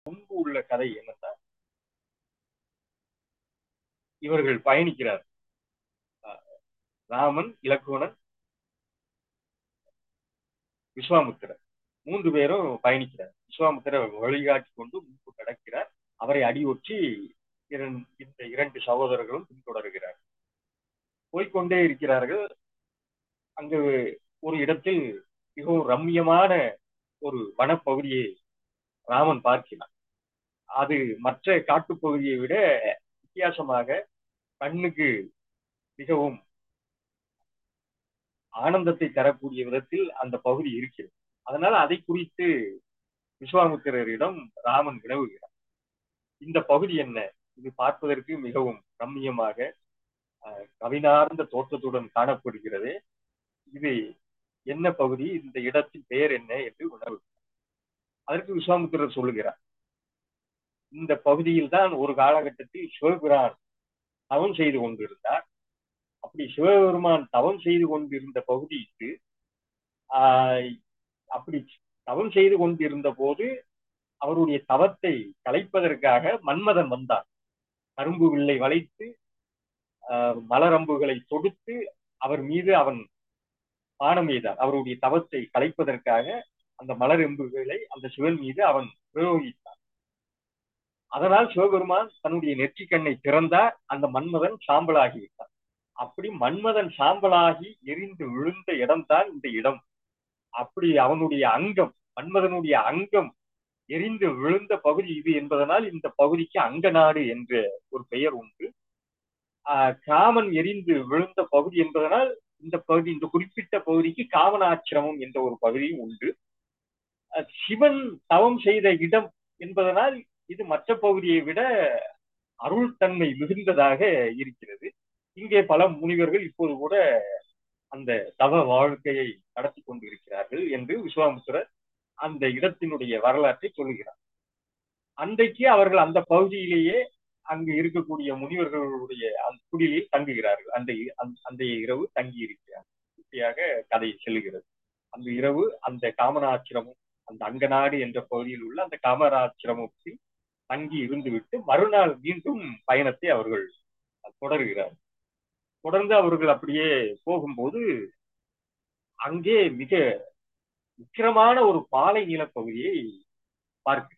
முன்பு உள்ள கதை என்னன்னா இவர்கள் பயணிக்கிறார் ராமன் இலக்குவனன் விஸ்வாமுத்திரர் மூன்று பேரும் பயணிக்கிறார் விஸ்வாமுத்திரர் வழிகாட்டி கொண்டு முன்பு கடக்கிறார் அவரை அடியொற்றி இந்த இரண்டு சகோதரர்களும் பின்தொடர்கிறார் போய்கொண்டே இருக்கிறார்கள் அங்கு ஒரு இடத்தில் மிகவும் ரம்மியமான ஒரு வனப்பகுதியை ராமன் பார்க்கிறான் அது மற்ற காட்டுப்பகுதியை விட வித்தியாசமாக கண்ணுக்கு மிகவும் ஆனந்தத்தை தரக்கூடிய விதத்தில் அந்த பகுதி இருக்கிறது அதனால அதை குறித்து விஸ்வாமுத்திரரிடம் ராமன் வினவுகிறார் இந்த பகுதி என்ன இது பார்ப்பதற்கு மிகவும் ரம்மியமாக கவினார்ந்த தோற்றத்துடன் காணப்படுகிறது இது என்ன பகுதி இந்த இடத்தின் பெயர் என்ன என்று உணவு அதற்கு விஸ்வாமுத்திரர் சொல்லுகிறார் இந்த பகுதியில் தான் ஒரு காலகட்டத்தில் சிவபிரான் தவம் செய்து கொண்டிருந்தார் அப்படி சிவபெருமான் தவம் செய்து கொண்டிருந்த பகுதிக்கு ஆஹ் அப்படி தவம் செய்து கொண்டிருந்த போது அவருடைய தவத்தை கலைப்பதற்காக மன்மதன் வந்தார் கரும்பு வில்லை வளைத்து மலரம்புகளை தொடுத்து அவர் மீது அவன் பானம் எய்தார் அவருடைய தவத்தை கலைப்பதற்காக அந்த மலரெம்புகளை அந்த சிவன் மீது அவன் பிரயோகித்தார் அதனால் சிவபெருமான் தன்னுடைய நெற்றி கண்ணை திறந்தார் அந்த மன்மதன் சாம்பலாகி விட்டார் அப்படி மன்மதன் சாம்பலாகி எரிந்து விழுந்த இடம்தான் இந்த இடம் அப்படி அவனுடைய அங்கம் மன்மதனுடைய அங்கம் எரிந்து விழுந்த பகுதி இது என்பதனால் இந்த பகுதிக்கு அங்க நாடு என்ற ஒரு பெயர் உண்டு காமன் எரிந்து விழுந்த பகுதி என்பதனால் இந்த பகுதி இந்த குறிப்பிட்ட பகுதிக்கு காவனாச்சிரமம் என்ற ஒரு பகுதியும் உண்டு சிவன் தவம் செய்த இடம் என்பதனால் இது மற்ற பகுதியை விட அருள் தன்மை மிகுந்ததாக இருக்கிறது இங்கே பல முனிவர்கள் இப்போது கூட அந்த தவ வாழ்க்கையை நடத்தி கொண்டிருக்கிறார்கள் என்று விஸ்வாமுத்திரர் அந்த இடத்தினுடைய வரலாற்றை சொல்லுகிறார் அன்றைக்கு அவர்கள் அந்த பகுதியிலேயே அங்கு இருக்கக்கூடிய முனிவர்களுடைய அந்த குடிலில் தங்குகிறார்கள் அந்த அந்த இரவு தங்கி இருக்கிறார் இப்படியாக கதை செல்லுகிறது அந்த இரவு அந்த காமனாச்சிரமும் அந்த அங்கநாடு என்ற பகுதியில் உள்ள அந்த காமராச்சிரமத்தில் தங்கி இருந்துவிட்டு மறுநாள் மீண்டும் பயணத்தை அவர்கள் தொடர்கிறார் தொடர்ந்து அவர்கள் அப்படியே போகும்போது அங்கே மிக உக்கிரமான ஒரு பாலை நிலப்பகுதியை பார்க்க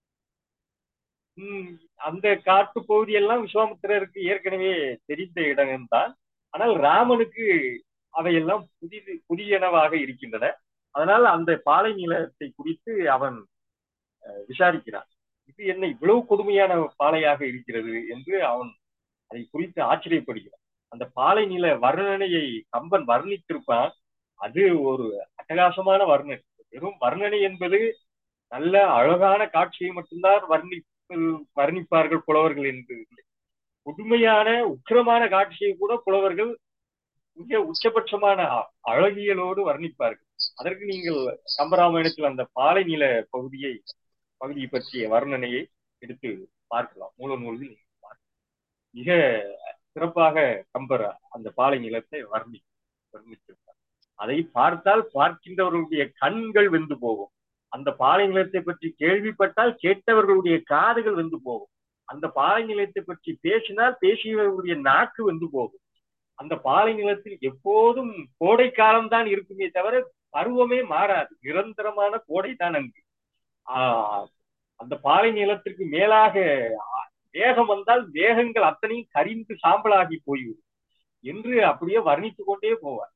அந்த காட்டு பகுதியெல்லாம் விஸ்வாமித்திரருக்கு ஏற்கனவே தெரிந்த இடம்தான் ஆனால் ராமனுக்கு அவையெல்லாம் புதிது புதியனவாக இருக்கின்றன அதனால் அந்த பாலை நிலத்தை குறித்து அவன் விசாரிக்கிறான் இது என்ன இவ்வளவு கொடுமையான பாலையாக இருக்கிறது என்று அவன் அதை குறித்து ஆச்சரியப்படுகிறான் அந்த பாலை நில வர்ணனையை கம்பன் வர்ணித்திருப்பான் அது ஒரு அட்டகாசமான வர்ணனை வெறும் வர்ணனை என்பது நல்ல அழகான காட்சியை மட்டும்தான் வர்ணி வர்ணிப்பார்கள் புலவர்கள் என்று கொடுமையான உக்கிரமான காட்சியை கூட புலவர்கள் மிக உச்சபட்சமான அழகியலோடு வர்ணிப்பார்கள் அதற்கு நீங்கள் கம்பராமாயணத்தில் அந்த பாலை நில பகுதியை பகுதியை பற்றிய வர்ணனையை எடுத்து பார்க்கலாம் மூல நூலில் மிக சிறப்பாக கம்பர் அந்த பாலை நிலத்தை வர்ணி வர்ணித்திருப்பார் அதை பார்த்தால் பார்க்கின்றவர்களுடைய கண்கள் வெந்து போகும் அந்த பாலை நிலத்தை பற்றி கேள்விப்பட்டால் கேட்டவர்களுடைய காதுகள் வெந்து போகும் அந்த பாலை நிலத்தை பற்றி பேசினால் பேசியவர்களுடைய நாக்கு வெந்து போகும் அந்த பாலை நிலத்தில் எப்போதும் கோடை காலம்தான் இருக்குமே தவிர பருவமே மாறாது நிரந்தரமான கோடை தான் அங்கு ஆஹ் அந்த பாலை நிலத்திற்கு மேலாக வேகம் வந்தால் வேகங்கள் அத்தனையும் கரிந்து சாம்பலாகி போய்விடும் என்று அப்படியே வர்ணித்துக் கொண்டே போவார்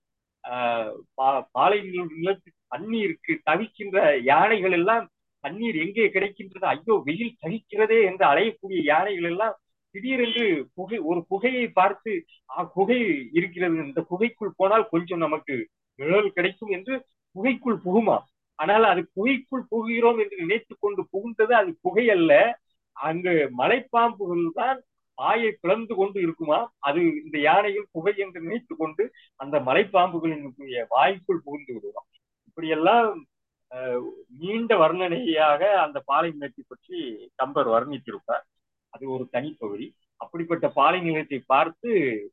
பாலை நிலத்துக்கு தண்ணீருக்கு தவிக்கின்ற யானைகள் எல்லாம் தண்ணீர் எங்கே கிடைக்கின்றது ஐயோ வெயில் தகிக்கிறதே என்று அலையக்கூடிய யானைகள் எல்லாம் திடீரென்று புகை ஒரு புகையை பார்த்து குகை இருக்கிறது இந்த குகைக்குள் போனால் கொஞ்சம் நமக்கு நிழல் கிடைக்கும் என்று புகைக்குள் புகுமா ஆனால் அது புகைக்குள் புகுகிறோம் என்று நினைத்து கொண்டு புகுந்தது அது புகை அல்ல அங்கு மலைப்பாம்புகள் தான் வாயை பிளந்து கொண்டு இருக்குமா அது இந்த யானைகள் புகை என்று நினைத்து கொண்டு அந்த மலைப்பாம்புகளின் வாய்க்குள் புகுந்து விடுவான் இப்படியெல்லாம் நீண்ட வர்ணனையாக அந்த பாலை நிலத்தை பற்றி கம்பர் வர்ணித்திருப்பார் அது ஒரு தனிப்பகுதி அப்படிப்பட்ட பாலை நிலத்தை பார்த்து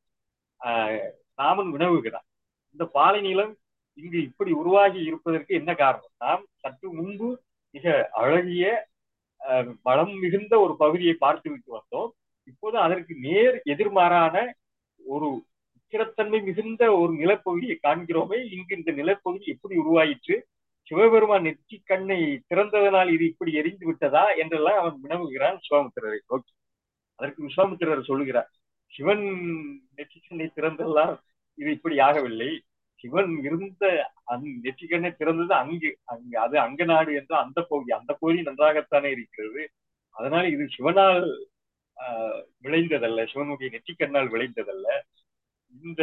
ராமன் வினவுகிறார் இந்த பாலை நிலம் இங்கு இப்படி உருவாகி இருப்பதற்கு என்ன காரணம் நாம் சற்று முன்பு மிக அழகிய வளம் மிகுந்த ஒரு பகுதியை பார்த்து விட்டு வந்தோம் இப்போது அதற்கு நேர் எதிர்மாறான ஒரு உக்கிரத்தன்மை மிகுந்த ஒரு நிலப்பகுதியை காண்கிறோமே இங்கு இந்த நிலப்பகுதி எப்படி உருவாயிற்று சிவபெருமான் நெற்றி கண்ணை திறந்ததனால் இது இப்படி எரிந்து விட்டதா என்றெல்லாம் அவன் வினவுகிறான் விஸ்வாமித்திரரை நோக்கி அதற்கு விஸ்வாமித்திரர் சொல்லுகிறார் சிவன் நெற்றி கண்ணை திறந்தெல்லாம் இது இப்படி ஆகவில்லை சிவன் இருந்த அந் நெற்றி கண்ணை திறந்தது அங்கு அங்கு அது அங்க நாடு என்ற அந்த பகுதி அந்த பகுதி நன்றாகத்தானே இருக்கிறது அதனால இது சிவனால் ஆஹ் விளைந்ததல்ல சிவனுடைய நெற்றிக்கண்ணால் விளைந்ததல்ல இந்த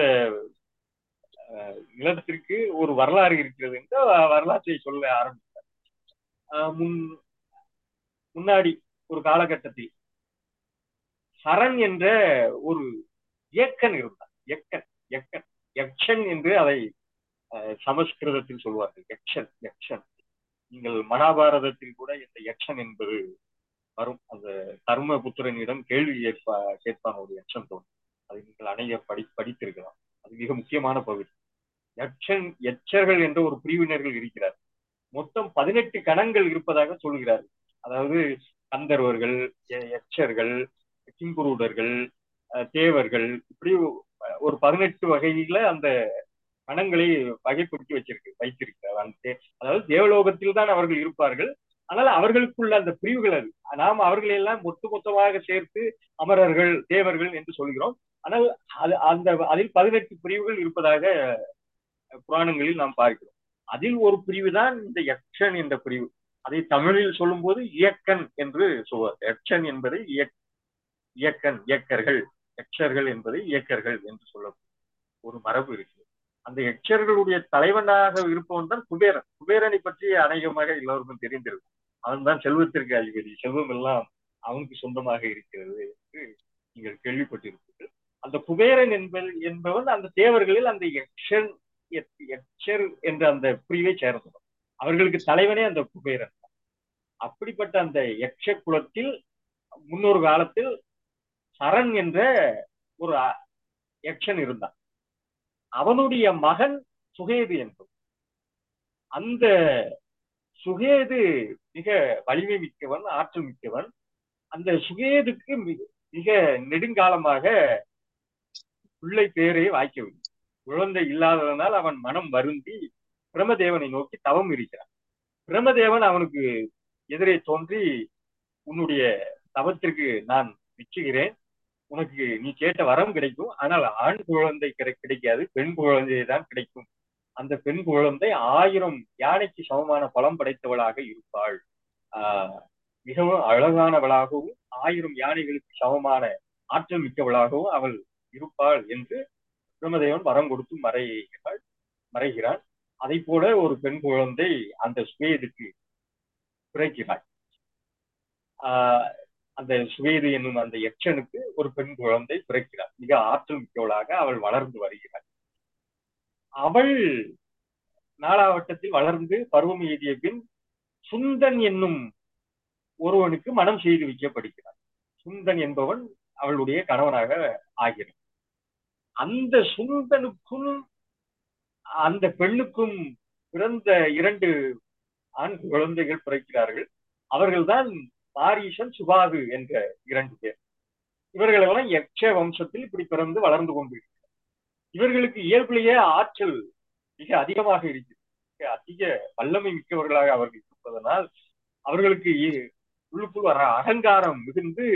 நிலத்திற்கு ஒரு வரலாறு இருக்கிறது என்று வரலாற்றை சொல்ல ஆரம்பித்தார் முன் முன்னாடி ஒரு காலகட்டத்தில் சரண் என்ற ஒரு இயக்கன் இருந்தார் எக்கன் எக்கன் யக்ஷன் என்று அதை சமஸ்கிருதத்தில் சொல்வார்கள் யக்ஷன் யக்ஷன் நீங்கள் மகாபாரதத்தில் கூட இந்த யக்ஷன் என்பது வரும் அந்த தர்மபுத்திரனிடம் கேள்வி கேட்பா கேட்பான் ஒரு யக்ஷன் தோணும் அதை நீங்கள் அணைய படி படித்திருக்கலாம் அது மிக முக்கியமான பகுதி யக்ஷன் எச்சர்கள் என்ற ஒரு பிரிவினர்கள் இருக்கிறார் மொத்தம் பதினெட்டு கணங்கள் இருப்பதாக சொல்கிறார்கள் அதாவது கந்தர்வர்கள் எச்சர்கள் கிங்குருடர்கள் தேவர்கள் இப்படி ஒரு பதினெட்டு வகையில அந்த கணங்களை வகைப்படுத்தி வச்சிருக்கு வைத்திருக்கிறார் அந்த அதாவது தேவலோகத்தில் தான் அவர்கள் இருப்பார்கள் ஆனால் அவர்களுக்குள்ள அந்த பிரிவுகள் அது நாம் அவர்களை எல்லாம் மொத்த மொத்தமாக சேர்த்து அமரர்கள் தேவர்கள் என்று சொல்கிறோம் ஆனால் அது அந்த அதில் பதினெட்டு பிரிவுகள் இருப்பதாக புராணங்களில் நாம் பார்க்கிறோம் அதில் ஒரு பிரிவு தான் இந்த யக்ஷன் என்ற பிரிவு அதை தமிழில் சொல்லும் போது இயக்கன் என்று சொல்வார் யக்ஷன் என்பதை இயக்கன் இயக்கர்கள் யக்ஷர்கள் என்பதை இயக்கர்கள் என்று சொல்ல ஒரு மரபு இருக்கு அந்த யக்ஷர்களுடைய தலைவனாக இருப்பவன் தான் குபேரன் குபேரனை பற்றி அநேகமாக எல்லோருக்கும் தெரிந்திருக்கும் அவன் தான் செல்வத்திற்கு அதிபதி செல்வம் எல்லாம் அவனுக்கு சொந்தமாக இருக்கிறது என்று நீங்கள் கேள்விப்பட்டிருப்பீர்கள் அந்த குபேரன் என்பது என்பவன் அந்த தேவர்களில் அந்த யக்ஷன் யக்ஷர் என்ற அந்த பிரிவை சேர்ந்தவன் அவர்களுக்கு தலைவனே அந்த குபேரன் அப்படிப்பட்ட அந்த யக்ஷ குலத்தில் முன்னொரு காலத்தில் சரண் என்ற ஒரு யக்ஷன் இருந்தான் அவனுடைய மகன் சுகேது என்பது அந்த சுகேது மிக வலிமை மிக்கவன் ஆற்றல் மிக்கவன் அந்த சுகேதுக்கு மிக நெடுங்காலமாக பிள்ளை பேரே வாய்க்கவில்லை குழந்தை இல்லாததனால் அவன் மனம் வருந்தி பிரமதேவனை நோக்கி தவம் இருக்கிறான் பிரமதேவன் அவனுக்கு எதிரே தோன்றி உன்னுடைய தவத்திற்கு நான் மிச்சுகிறேன் உனக்கு நீ கேட்ட வரம் கிடைக்கும் ஆனால் ஆண் குழந்தை கிடைக்காது பெண் குழந்தை தான் கிடைக்கும் அந்த பெண் குழந்தை ஆயிரம் யானைக்கு சமமான பலம் படைத்தவளாக இருப்பாள் ஆஹ் மிகவும் அழகானவளாகவும் ஆயிரம் யானைகளுக்கு சமமான ஆற்றல் மிக்கவளாகவும் அவள் இருப்பாள் என்று பிரம்மதேவன் வரம் கொடுத்து மறைகிறாள் மறைகிறான் அதை போல ஒரு பெண் குழந்தை அந்த சுவேதுக்கு பிறக்கிறாள் ஆஹ் அந்த சுவேது என்னும் அந்த யக்ஷனுக்கு ஒரு பெண் குழந்தை பிறக்கிறார் மிக ஆற்றல் மிக்கவளாக அவள் வளர்ந்து வருகிறாள் அவள் நாலாவட்டத்தில் வளர்ந்து பருவம் எய்திய பின் சுந்தன் என்னும் ஒருவனுக்கு மனம் செய்து வைக்கப்படுகிறார் சுந்தன் என்பவன் அவளுடைய கணவனாக ஆகிறான் அந்த சுந்தனுக்கும் அந்த பெண்ணுக்கும் பிறந்த இரண்டு ஆண் குழந்தைகள் பிறக்கிறார்கள் அவர்கள்தான் பாரீசன் சுபாகு என்ற இரண்டு பேர் இவர்களெல்லாம் யக்ஷ வம்சத்தில் இப்படி பிறந்து வளர்ந்து கொண்டிருக்கிறார் இவர்களுக்கு இயல்பிலேயே ஆற்றல் மிக அதிகமாக இருக்கிறது மிக அதிக வல்லமை மிக்கவர்களாக அவர்கள் இருப்பதனால் அவர்களுக்கு உள்ளுக்குள் வர அகங்காரம் மிகுந்து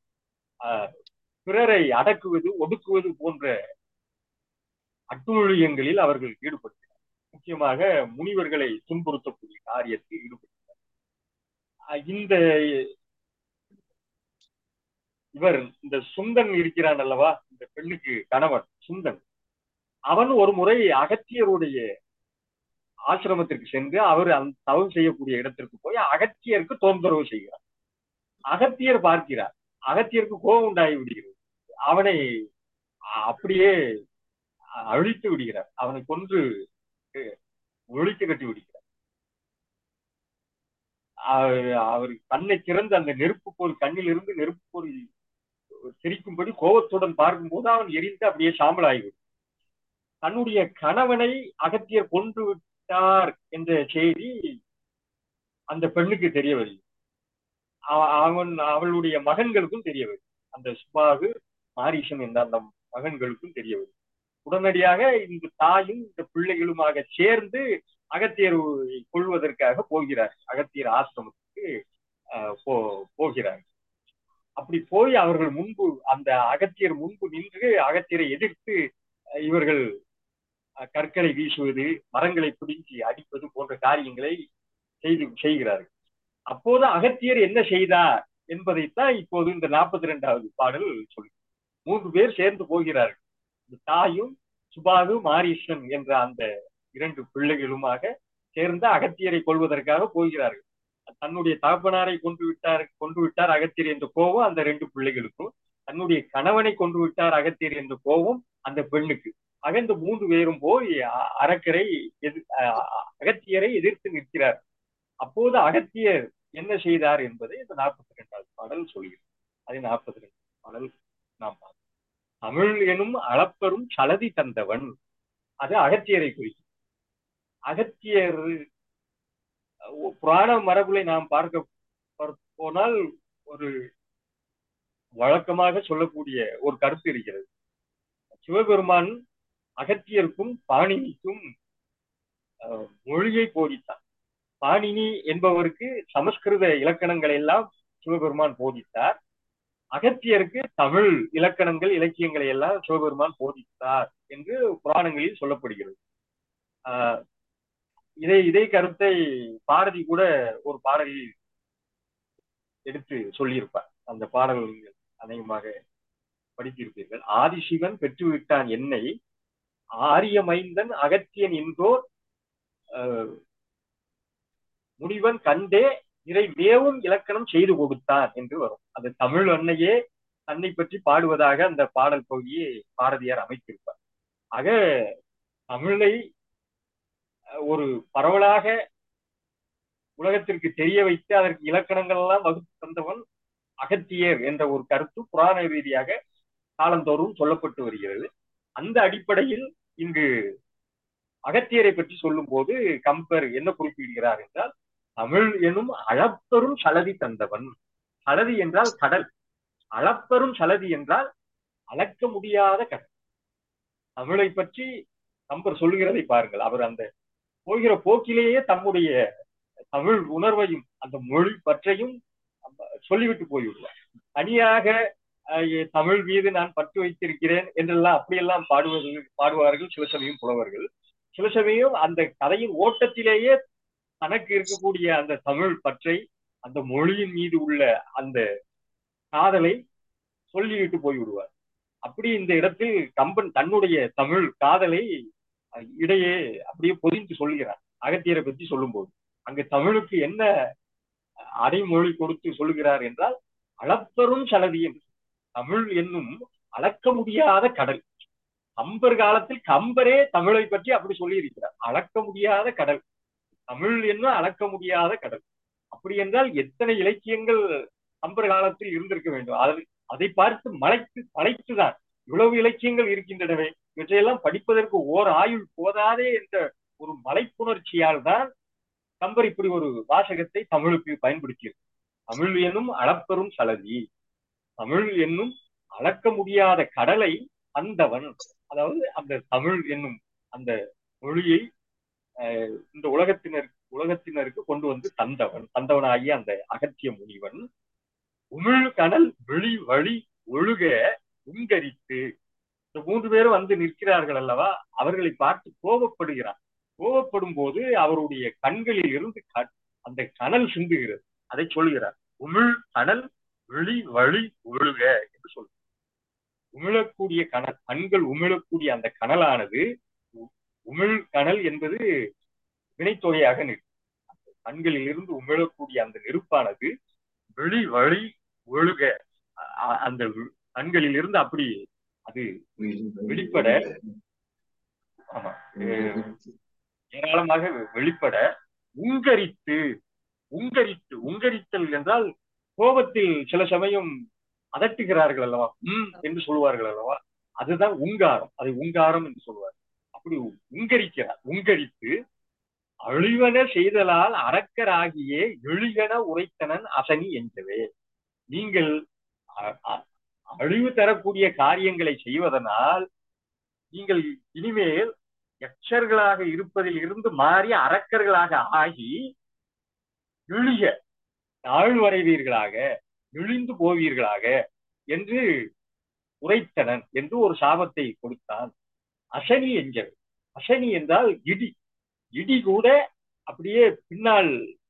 பிறரை அடக்குவது ஒடுக்குவது போன்ற அட்டுழியங்களில் அவர்கள் ஈடுபடுகிறார் முக்கியமாக முனிவர்களை துன்புறுத்தக்கூடிய காரியத்தில் ஈடுபடுகிறார் இந்த இவர் இந்த சுந்தன் இருக்கிறான் அல்லவா இந்த பெண்ணுக்கு கணவன் சுந்தன் அவன் ஒரு முறை அகத்தியருடைய ஆசிரமத்திற்கு சென்று அவர் அந்த தவம் செய்யக்கூடிய இடத்திற்கு போய் அகத்தியருக்கு தொந்தரவு செய்கிறார் அகத்தியர் பார்க்கிறார் அகத்தியருக்கு கோபம் உண்டாகி விடுகிறது அவனை அப்படியே அழித்து விடுகிறார் அவனை கொன்று ஒழித்து கட்டி விடுகிறார் அவர் கண்ணை திறந்து அந்த நெருப்பு போல் கண்ணில் இருந்து நெருப்பு போல் சிரிக்கும்படி கோபத்துடன் பார்க்கும்போது அவன் எரிந்து அப்படியே சாம்பல் ஆகிவிடும் தன்னுடைய கணவனை அகத்தியர் கொன்று விட்டார் என்ற செய்தி அந்த பெண்ணுக்கு தெரியவில்லை அவன் அவளுடைய மகன்களுக்கும் தெரிய வரும் அந்த சுபாகு மாரிசன் என்ற அந்த மகன்களுக்கும் தெரிய வரும் உடனடியாக இந்த தாயும் இந்த பிள்ளைகளுமாக சேர்ந்து அகத்தியர் கொள்வதற்காக போகிறார் அகத்தியர் ஆசிரமத்துக்கு போ போகிறார் அப்படி போய் அவர்கள் முன்பு அந்த அகத்தியர் முன்பு நின்று அகத்தியரை எதிர்த்து இவர்கள் கற்களை வீசுவது மரங்களை பிடிஞ்சி அடிப்பது போன்ற காரியங்களை செய்து செய்கிறார்கள் அப்போது அகத்தியர் என்ன செய்தார் என்பதைத்தான் இப்போது இந்த நாற்பத்தி ரெண்டாவது பாடல் சொல்லு மூன்று பேர் சேர்ந்து போகிறார்கள் தாயும் சுபாகு மாரீசன் என்ற அந்த இரண்டு பிள்ளைகளுமாக சேர்ந்து அகத்தியரை கொள்வதற்காக போகிறார்கள் தன்னுடைய தகப்பனாரை கொண்டு விட்டார் கொண்டு விட்டார் அகத்தியர் என்ற கோபம் அந்த ரெண்டு பிள்ளைகளுக்கும் தன்னுடைய கணவனை கொண்டு விட்டார் அகத்தியர் என்ற கோபம் அந்த பெண்ணுக்கு ஆக இந்த மூன்று பேரும் போய் அறக்கரை எதிர் அகத்தியரை எதிர்த்து நிற்கிறார் அப்போது அகத்தியர் என்ன செய்தார் என்பதை இந்த நாற்பத்தி ரெண்டாவது பாடல் சொல்கிறது அது நாற்பத்தி ரெண்டு பாடல் நாம் பார்த்தோம் தமிழ் எனும் அளப்பெரும் சலதி தந்தவன் அது அகத்தியரை குறிக்கும் அகத்தியர் புராண மரபுகளை நாம் பார்க்க போனால் ஒரு வழக்கமாக சொல்லக்கூடிய ஒரு கருத்து இருக்கிறது சிவபெருமான் அகத்தியருக்கும் பாணினிக்கும் மொழியை போதித்தான் பாணினி என்பவருக்கு சமஸ்கிருத இலக்கணங்களை எல்லாம் சிவபெருமான் போதித்தார் அகத்தியருக்கு தமிழ் இலக்கணங்கள் இலக்கியங்களை எல்லாம் சிவபெருமான் போதித்தார் என்று புராணங்களில் சொல்லப்படுகிறது ஆஹ் இதை இதே கருத்தை பாரதி கூட ஒரு பாடலில் எடுத்து சொல்லியிருப்பார் அந்த பாடல்கள் அநேகமாக படித்திருப்பீர்கள் ஆதிசிவன் பெற்றுவிட்டான் என்னை ஆரிய மைந்தன் அகத்தியன் என்றோர் முனிவன் கண்டே இறை மேவும் இலக்கணம் செய்து கொடுத்தான் என்று வரும் அது தமிழ் அன்னையே தன்னை பற்றி பாடுவதாக அந்த பாடல் பகுதியை பாரதியார் அமைத்திருப்பார் ஆக தமிழை ஒரு பரவலாக உலகத்திற்கு தெரிய வைத்து அதற்கு இலக்கணங்கள் எல்லாம் வகுத்து தந்தவன் அகத்தியர் என்ற ஒரு கருத்து புராண ரீதியாக காலந்தோறும் சொல்லப்பட்டு வருகிறது அந்த அடிப்படையில் இங்கு அகத்தியரை பற்றி சொல்லும் போது கம்பர் என்ன குறிப்பிடுகிறார் என்றால் தமிழ் எனும் அளப்பெரும் சலதி தந்தவன் சலதி என்றால் கடல் அளப்பெரும் சலதி என்றால் அளக்க முடியாத கடல் தமிழை பற்றி கம்பர் சொல்லுகிறதை பாருங்கள் அவர் அந்த போகிற போக்கிலேயே தம்முடைய தமிழ் உணர்வையும் அந்த மொழி பற்றையும் சொல்லிவிட்டு போய்விடுவார் தனியாக தமிழ் மீது நான் பற்று வைத்திருக்கிறேன் என்றெல்லாம் அப்படியெல்லாம் பாடுவது பாடுவார்கள் சில சமயம் புலவர்கள் சில சமயம் அந்த கதையின் ஓட்டத்திலேயே தனக்கு இருக்கக்கூடிய அந்த தமிழ் பற்றை அந்த மொழியின் மீது உள்ள அந்த காதலை சொல்லிவிட்டு போய்விடுவார் அப்படி இந்த இடத்தில் கம்பன் தன்னுடைய தமிழ் காதலை இடையே அப்படியே பொதிந்து சொல்லுகிறார் அகத்தியரை பற்றி சொல்லும் போது அங்கு தமிழுக்கு என்ன அடைமொழி கொடுத்து சொல்லுகிறார் என்றால் அளப்பெரும் சலதி என்று தமிழ் என்னும் அளக்க முடியாத கடல் கம்பர் காலத்தில் கம்பரே தமிழை பற்றி அப்படி சொல்லி இருக்கிறார் அளக்க முடியாத கடல் தமிழ் என்ன அளக்க முடியாத கடல் அப்படி என்றால் எத்தனை இலக்கியங்கள் கம்பர் காலத்தில் இருந்திருக்க வேண்டும் அதை அதை பார்த்து மலைத்து மலைத்துதான் இவ்வளவு இலக்கியங்கள் இருக்கின்றனவே இவற்றையெல்லாம் படிப்பதற்கு ஓர் ஆயுள் போதாதே என்ற ஒரு மலைப்புணர்ச்சியால் தான் கம்பர் இப்படி ஒரு வாசகத்தை தமிழுக்கு பயன்படுத்தியிருக்கு தமிழ் என்னும் அளப்பெரும் சலதி தமிழ் என்னும் அளக்க முடியாத கடலை அந்தவன் அதாவது அந்த தமிழ் என்னும் அந்த மொழியை இந்த உலகத்தினர் உலகத்தினருக்கு கொண்டு வந்து தந்தவன் தந்தவனாகிய அந்த அகத்திய முனிவன் உமிழ் கனல் வெளி வழி ஒழுக உங்கரித்து இந்த மூன்று பேரும் வந்து நிற்கிறார்கள் அல்லவா அவர்களை பார்த்து கோபப்படுகிறார் கோபப்படும் போது அவருடைய கண்களில் இருந்து அந்த கனல் சிந்துகிறது அதை சொல்கிறார் உமிழ் கனல் வெளி வழி ஒழுக என்று சொல்றார் உமிழக்கூடிய கனல் கண்கள் உமிழக்கூடிய அந்த கனலானது உமிழ் கனல் என்பது வினைத்தொகையாக நிற்கும் கண்களில் இருந்து உமிழக்கூடிய அந்த நெருப்பானது வெளி வழி ஒழுக அந்த கண்களில் இருந்து அப்படி அது வெளிப்பட ஆமா ஏராளமாக வெளிப்பட உங்கரித்து உங்கரித்து உங்கரித்தல் என்றால் கோபத்தில் சில சமயம் அதட்டுகிறார்கள் அல்லவா உம் என்று சொல்வார்கள் அல்லவா அதுதான் உங்காரம் அதை உங்காரம் என்று சொல்வார் அப்படி உங்கரிக்கிறார் உங்கரித்து அழிவன செய்தலால் அரக்கராகியே எழிகன உரைத்தனன் அசனி என்றவே நீங்கள் அ- அ- அழிவு தரக்கூடிய காரியங்களை செய்வதனால் நீங்கள் இனிமேல் யக்ஷர்களாக இருப்பதில் இருந்து மாறி அரக்கர்களாக ஆகி இழிய தாழ்வடைவீர்களாக இழிந்து போவீர்களாக என்று உரைத்தனன் என்று ஒரு சாபத்தை கொடுத்தான் அசனி என்கிறது அசனி என்றால் இடி இடி கூட அப்படியே பின்னால்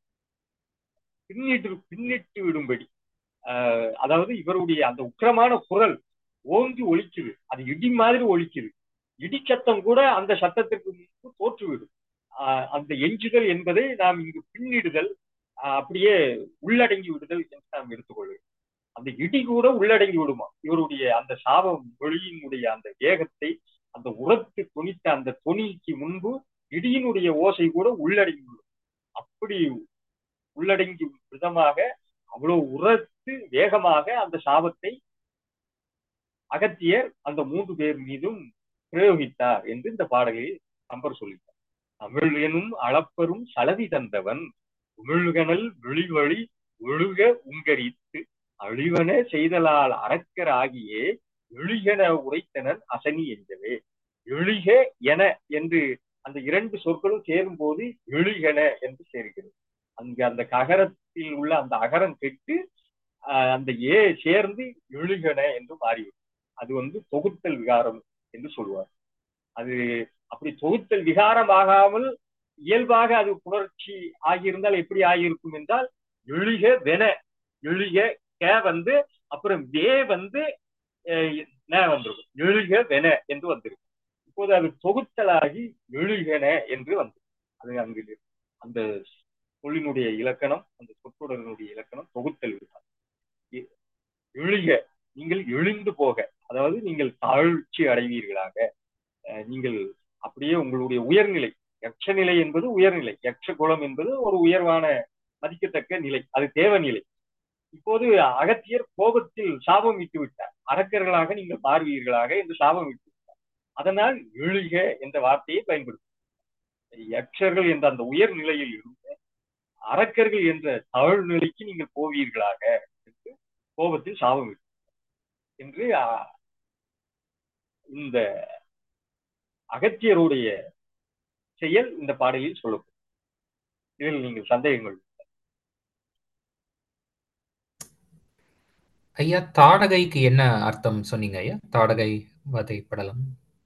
பின்னிட்டு பின்னிட்டு விடும்படி ஆஹ் அதாவது இவருடைய அந்த உக்கிரமான குரல் ஓங்கி ஒலிக்குது அது இடி மாதிரி ஒலிக்குது இடி சத்தம் கூட அந்த சத்தத்திற்கு முன்பு தோற்றுவிடும் ஆஹ் அந்த எஞ்சுதல் என்பதை நாம் இங்கு பின்னிடுதல் ஆஹ் அப்படியே உள்ளடங்கி விடுதல் என்று நாம் எடுத்துக்கொள்கிறோம் அந்த இடி கூட உள்ளடங்கி விடுமா இவருடைய அந்த சாபம் மொழியினுடைய அந்த வேகத்தை அந்த உரத்து துணித்த அந்த துணிக்கு முன்பு இடியினுடைய ஓசை கூட உள்ளடங்கி விடும் அப்படி உள்ளடங்கி விதமாக அவ்வளவு உரத்து வேகமாக அந்த சாபத்தை அகத்தியர் அந்த மூன்று பேர் மீதும் பிரயோகித்தார் என்று இந்த பாடலில் கம்பர் சொல்லிட்டார் தமிழ் எனும் அளப்பரும் சலதி தந்தவன் உமிழ்கனல் விழிவழி ஒழுக உங்கரித்து அழிவன செய்தலால் அரக்கர் ஆகியே எழிகென உரைத்தனன் அசனி என்றவே எழிக என என்று அந்த இரண்டு சொற்களும் சேரும் போது எழிகென என்று சேர்கிறது அங்கு அந்த ககரத்தில் உள்ள அந்த அகரம் கெட்டு ஆஹ் அந்த ஏ சேர்ந்து எழுகன என்று மாறிவிடும் அது வந்து தொகுத்தல் விகாரம் என்று சொல்லுவார் அது அப்படி தொகுத்தல் விகாரம் ஆகாமல் இயல்பாக அது புணர்ச்சி ஆகியிருந்தால் எப்படி ஆகியிருக்கும் என்றால் எழுக வென எழுக கே வந்து அப்புறம் வே வந்து அஹ், ந வந்திருக்கும் எழுக வென என்று வந்திருக்கும் இப்போது அது தொகுத்தலாகி எழுகன என்று வந்து அது அங்கு அந்த சொல்லினுடைய இலக்கணம் அந்த சொற்றொடரினுடைய இலக்கணம் தொகுத்தல் விகாரம் எ- எழுக நீங்கள் எழுந்து போக அதாவது நீங்கள் தாழ்ச்சி அடைவீர்களாக அஹ், நீங்கள் அப்படியே உங்களுடைய உயர்நிலை யக்ஷ நிலை என்பது உயர்நிலை யக்ஷ குலம் என்பது ஒரு உயர்வான மதிக்கத்தக்க நிலை அது தேவநிலை இப்போது அகத்தியர் கோபத்தில் சாபம் விட்டு விட்டார் அரக்கர்களாக நீங்கள் மாறுவீர்களாக என்று சாபம் விட்டு விட்டார் அதனால் எழுக என்ற வார்த்தையை பயன்படுத்தும் யக்ஷர்கள் என்ற அந்த உயர் நிலையில் இருந்து அரக்கர்கள் என்ற தாழ்நிலைக்கு நீங்கள் போவீர்களாக என்று கோபத்தில் சாபம் விட்டு என்று அஹ், இந்த அகத்தியருடைய செயல் இந்த பாடலில் சொல்லப்படும் இதில் நீங்கள் சந்தேகங்கள் ஐயா தாடகைக்கு என்ன அர்த்தம் சொன்னீங்க ஐயா தாடகை வதை படலம்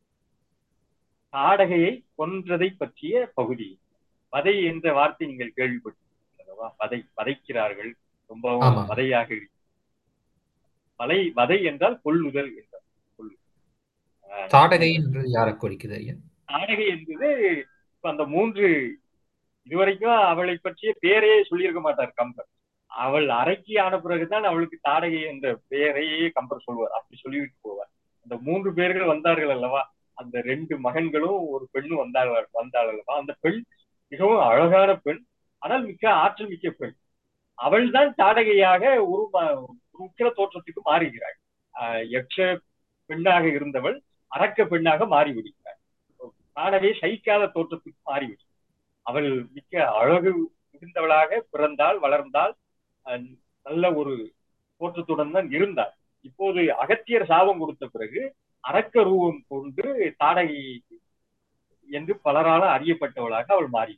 தாடகையை கொன்றதை பற்றிய பகுதி வதை என்ற வார்த்தை நீங்கள் கேள்விப்பட்டிருக்கிறதா வதை வதைக்கிறார்கள் ரொம்பவும் ஆமா. வதையாக இருக்கு. வலை வதை என்றால் கொல்லுதல் என்றால் கொல்லு ஆஹ் தாடகை என்று யாரை குறிக்குது ஐயா தாடகை என்பது இப்ப அந்த மூன்று இதுவரைக்கும் அவளை பற்றிய பேரையே சொல்லியிருக்க மாட்டார் கம்பர் அவள் அரைக்கி ஆன பிறகுதான் அவளுக்கு தாடகை என்ற பெயரையே கம்பர் சொல்வார் அப்படி சொல்லிவிட்டு போவார் அந்த மூன்று பேர்கள் வந்தார்கள் அல்லவா அந்த ரெண்டு மகன்களும் ஒரு பெண்ணும் வந்தாள் வந்தாள் அல்லவா அந்த பெண் மிகவும் அழகான பெண் ஆனால் மிக்க ஆற்றல் மிக்க பெண் அவள் தான் தாடகையாக ஒரு ம- ஒரு உக்கிர தோற்றத்துக்கு மாறுகிறாள் ஆஹ் யக்ஷ பெண்ணாக இருந்தவள் அரக்க பெண்ணாக மாறிவிடுகிறாள் தாடகை சகிக்காத தோற்றத்துக்கு மாறிவிடும் அவள் மிக்க அழகு மிகுந்தவளாக பிறந்தாள் வளர்ந்தாள் அஹ் நல்ல ஒரு தோற்றத்துடன் தான் இருந்தாள் இப்போது அகத்தியர் சாபம் கொடுத்த பிறகு அரக்க ரூபம் கொண்டு தாடகை என்று பலரால அறியப்பட்டவளாக அவள் மாறி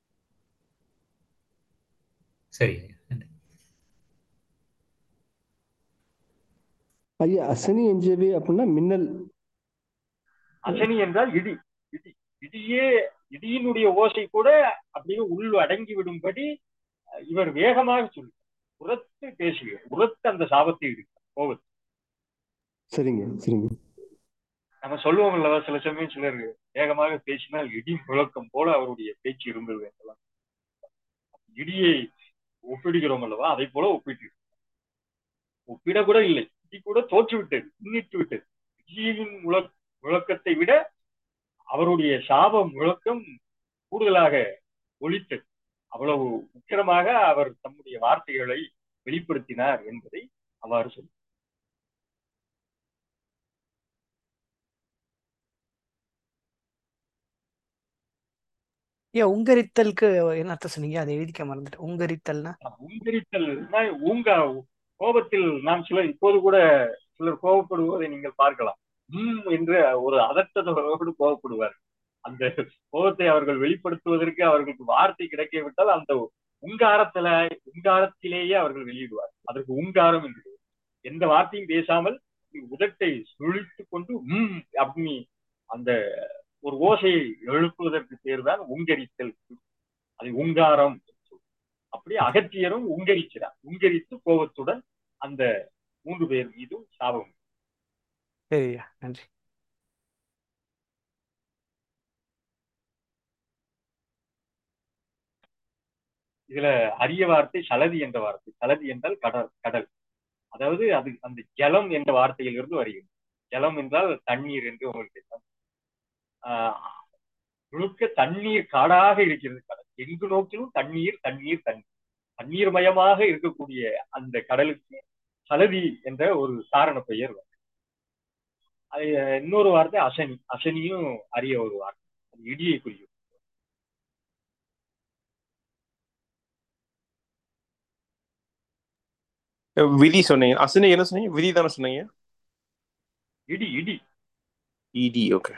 சரி ஐயா நன்றி. ஐயா அசனி எஞ்சவே அப்படின்னா மின்னல் அசனி என்றால் இடி இடி இடியே இடியினுடைய ஓசை கூட அப்படியே உள் அடங்கி விடும்படி அஹ், இவர் வேகமாக சொல்லு உரத்து பேசுகிறார் உரத்து அந்த சாபத்தை இருக்கு கோபத்தை சரிங்க சரிங்க நம்ம சொல்லுவோம் அல்லவா சில சமயம் சிலர் வேகமாக பேசினால் இடி முழக்கம் போல அவருடைய பேச்சு இருந்தது என்றெல்லாம் இடியை ஒப்பிடுகிறோம் அல்லவா அதை போல ஒப்பிட்டு ஒப்பிட கூட இல்லை இடி கூட தோற்று விட்டது முன்னிட்டு விட்டது இடியின் முழ முழக்கத்தை விட அவருடைய சாப முழக்கம் கூடுதலாக ஒலித்தது அவ்வளவு உக்கிரமாக அவர் தம்முடைய வார்த்தைகளை வெளிப்படுத்தினார் என்பதை அவ்வாறு சொல்லி ஏன் உங்கரித்தலுக்கு என்ன அர்த்தம் சொன்னீங்க அதை எழுதிக்க மறந்துட்டேன் உங்கரித்தல்னா உங்கரித்தல் உங்க கோபத்தில் நாம் சிலர் இப்போது கூட சிலர் கோபப்படுவதை நீங்கள் பார்க்கலாம் உம் என்ற ஒரு அதட்டத்தோடு கோபப்படுவார் அந்த கோபத்தை அவர்கள் வெளிப்படுத்துவதற்கு அவர்களுக்கு வார்த்தை கிடைக்காவிட்டால் அந்த உங்காரத்துல உங்காரத்திலேயே அவர்கள் வெளியிடுவார் அதற்கு உங்காரம் என்று எந்த வார்த்தையும் பேசாமல் உதட்டை சுழித்து கொண்டு உம் அப்படி அந்த ஒரு ஓசையை எழுப்புவதற்கு பேர் தான் உங்கரித்தல் அது உங்காரம் அப்படி அகத்தியரும் உங்கரிக்கிறார் உங்கரித்து கோபத்துடன் அந்த மூன்று பேர் மீதும் சாபம் சரியா நன்றி இதுல அரிய வார்த்தை சலதி என்ற வார்த்தை சலதி என்றால் கடல் கடல் அதாவது அது அந்த ஜலம் என்ற வார்த்தையிலிருந்து வருகிறது ஜலம் என்றால் தண்ணீர் என்று உங்களுக்கு ஆஹ் முழுக்க தண்ணீர் காடாக இருக்கிறது கடல் எங்கு நோக்கிலும் தண்ணீர் தண்ணீர் தண்ணீர் தண்ணீர் மயமாக இருக்கக்கூடிய அந்த கடலுக்கு சலதி என்ற ஒரு காரண பெயர் அது இன்னொரு வார்த்தை அசனி அசனியும் அரிய ஒரு வார்த்தை அது இடியை குறியும் விதி சொன்னீங்க அசனி என்ன சொன்னீங்க விதி தானே சொன்னீங்க இடி இடி இடி ஓகே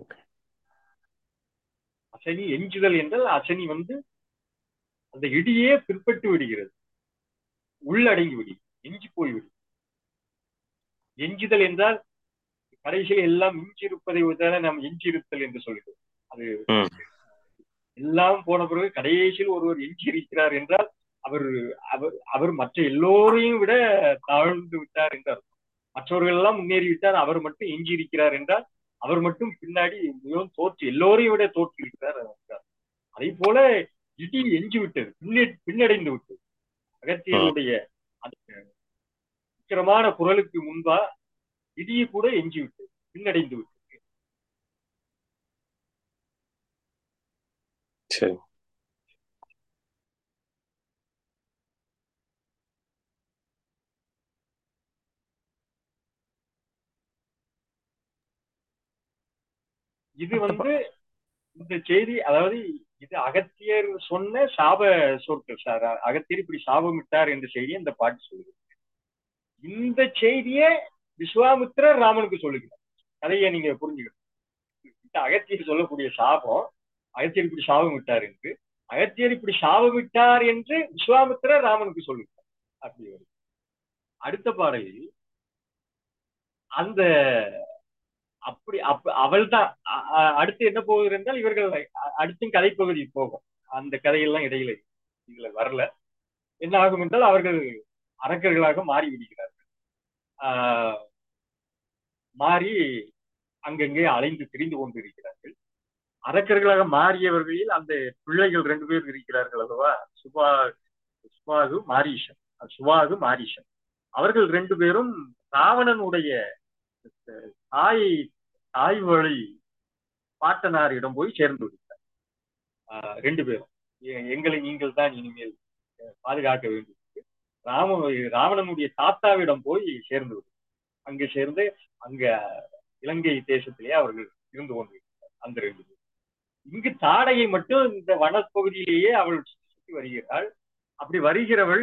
அசனி எஞ்சுதல் என்றால் அசனி வந்து அந்த இடியே பிற்பட்டு விடுகிறது உள்ளடங்கி விடி எஞ்சி போய்விடும் எஞ்சுதல் என்றால் கடைசியில் எல்லாம் மிஞ்சிருப்பதை தானே நாம் எஞ்சிருத்தல் என்று சொல்கிறோம் அது எல்லாம் போன பிறகு கடைசியில் ஒருவர் எஞ்சி இருக்கிறார் என்றால் அவர் அவர் அவர் மற்ற எல்லோரையும் விட தாழ்ந்து விட்டார் என்றார் மற்றவர்கள் எல்லாம் முன்னேறி விட்டார் அவர் மட்டும் எஞ்சி இருக்கிறார் என்றால் அவர் மட்டும் பின்னாடி மிகவும் தோற்று எல்லோரையும் விட தோற்று இருக்கிறார் அதே போல இடி எஞ்சி விட்டது பின்னே பின்னடைந்து விட்டது அகத்தியருடைய அந்த உக்கிரமான குரலுக்கு முன்பா இடியை கூட எஞ்சி விட்டது பின்னடைந்து விட்டது சரி இது வந்து இந்த செய்தி அதாவது இது அகத்தியர் சொன்ன சாப சொற்கள் சார் அகத்தியர் இப்படி சாபமிட்டார் என்ற செய்தி அந்த பாட்டு சொல்லுது இந்த செய்தியை விஸ்வாமித்திரர் ராமனுக்கு சொல்லுகிறார் கதையை நீங்க புரிஞ்சுக்கணும் அகத்தியர் சொல்லக்கூடிய சாபம் அகத்தியர் இப்படி சாபம் விட்டார் என்று அகத்தியர் இப்படி சாபம் விட்டார் என்று விஸ்வாமித்திரர் ராமனுக்கு சொல்லுகிறார் அப்படி வருது அடுத்த பாடலில் அந்த அப்படி அப்ப அவள் தான் அடுத்து என்ன போகுது என்றால் இவர்கள் அடுத்தும் கதைப்பகுதி போகும் அந்த கதையெல்லாம் இடையில இதுல வரல என்ன ஆகும் என்றால் அவர்கள் அரக்கர்களாக மாறி விடுகிறார்கள் ஆஹ் மாறி அங்கங்கே அலைந்து திரிந்து கொண்டிருக்கிறார்கள் அரக்கர்களாக மாறியவர்களில் அந்த பிள்ளைகள் ரெண்டு பேர் இருக்கிறார்கள் அல்லவா சுபா சுபாகு மாரீஷன் சுபாகு மாரீஷன் அவர்கள் ரெண்டு பேரும் ராவணனுடைய தாய் தாய் வழி பாட்டனாரிடம் போய் சேர்ந்து விட்டார் ரெண்டு பேரும் எங்களை நீங்கள் தான் இனிமேல் பாதுகாக்க வேண்டும் ராம ராவணனுடைய தாத்தாவிடம் போய் சேர்ந்து விட்டார் அங்கு சேர்ந்து அங்க இலங்கை தேசத்திலே அவர்கள் இருந்து கொண்டிருக்கிறார் அந்த ரெண்டு பேர் இங்கு தாடையை மட்டும் இந்த வனப்பகுதியிலேயே அவள் சுற்றி வருகிறாள் அப்படி வருகிறவள்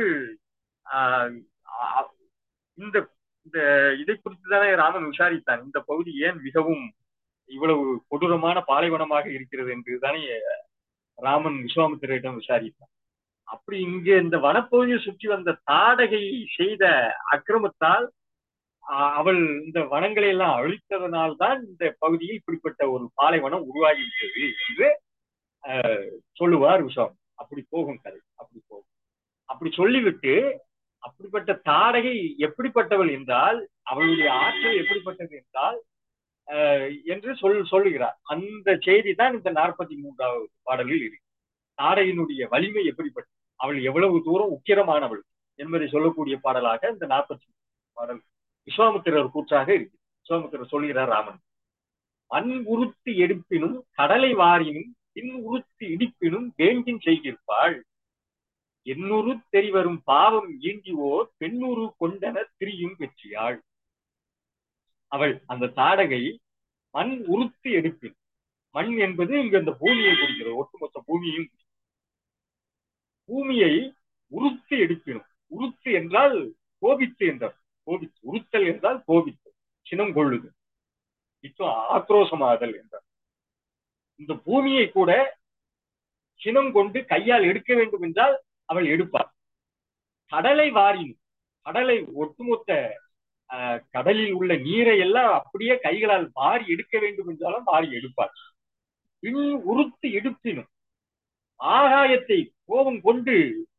இந்த இந்த இதை குறித்து தானே ராமன் விசாரித்தான் இந்த பகுதி ஏன் மிகவும் இவ்வளவு கொடூரமான பாலைவனமாக இருக்கிறது என்று தானே ராமன் விஸ்வாமித்திரிடம் விசாரித்தான் அப்படி இங்க இந்த வனப்பகுதியை சுற்றி வந்த தாடகை செய்த அக்கிரமத்தால் அவள் இந்த வனங்களை எல்லாம் அழித்ததனால் தான் இந்த பகுதியில் இப்படிப்பட்ட ஒரு பாலைவனம் உருவாகிவிட்டது என்று சொல்லுவார் விஸ்வாமி அப்படி போகும் கதை அப்படி போகும் அப்படி சொல்லிவிட்டு அப்படிப்பட்ட தாடகை எப்படிப்பட்டவள் என்றால் அவளுடைய ஆற்றல் எப்படிப்பட்டது என்றால் என்று சொல் சொல்லுகிறார் அந்த செய்தி தான் இந்த நாற்பத்தி மூன்றாவது பாடலில் இருக்கு தாடையினுடைய வலிமை எப்படிப்பட்டது அவள் எவ்வளவு தூரம் உக்கிரமானவள் என்பதை சொல்லக்கூடிய பாடலாக இந்த நாற்பத்தி பாடல் விஸ்வாமித்திரர் கூற்றாக இருக்கு விஸ்வாமித்திரர் சொல்கிறார் ராமன் மண் உறுத்து எடுப்பினும் கடலை வாரினும் பின் உறுத்து இடிப்பினும் வேண்டின் செய்கிருப்பாள் எண்ணூறு தெரிவரும் பாவம் ஈண்டிவோர் பெண்ணூறு கொண்டன திரியும் பெற்றியாள் அவள் அந்த தாடகை மண் உறுத்து எடுப்பில் மண் என்பது இங்க இந்த பூமியை குறிக்கிறது ஒட்டுமொத்த பூமியையும் குறிக்கிறது. பூமியை உருத்து எடுப்பினும் உருத்து என்றால் கோபித்து என்றார் கோபித்து உருத்தல் என்றால் கோபித்து சினம் கொள்ளுது இப்போ ஆக்ரோஷமாதல் என்றார் இந்த பூமியை கூட சினம் கொண்டு கையால் எடுக்க வேண்டும் என்றால் அவள் எடுப்பார் கடலை வாரினும் கடலை ஒட்டுமொத்த ஆஹ், கடலில் உள்ள நீரை எல்லாம் அப்படியே கைகளால் வாரி எடுக்க வேண்டும் என்றாலும் வாரி எடுப்பார் பின் உருத்து எடுப்பினும் ஆகாயத்தை கோபம் கொண்டு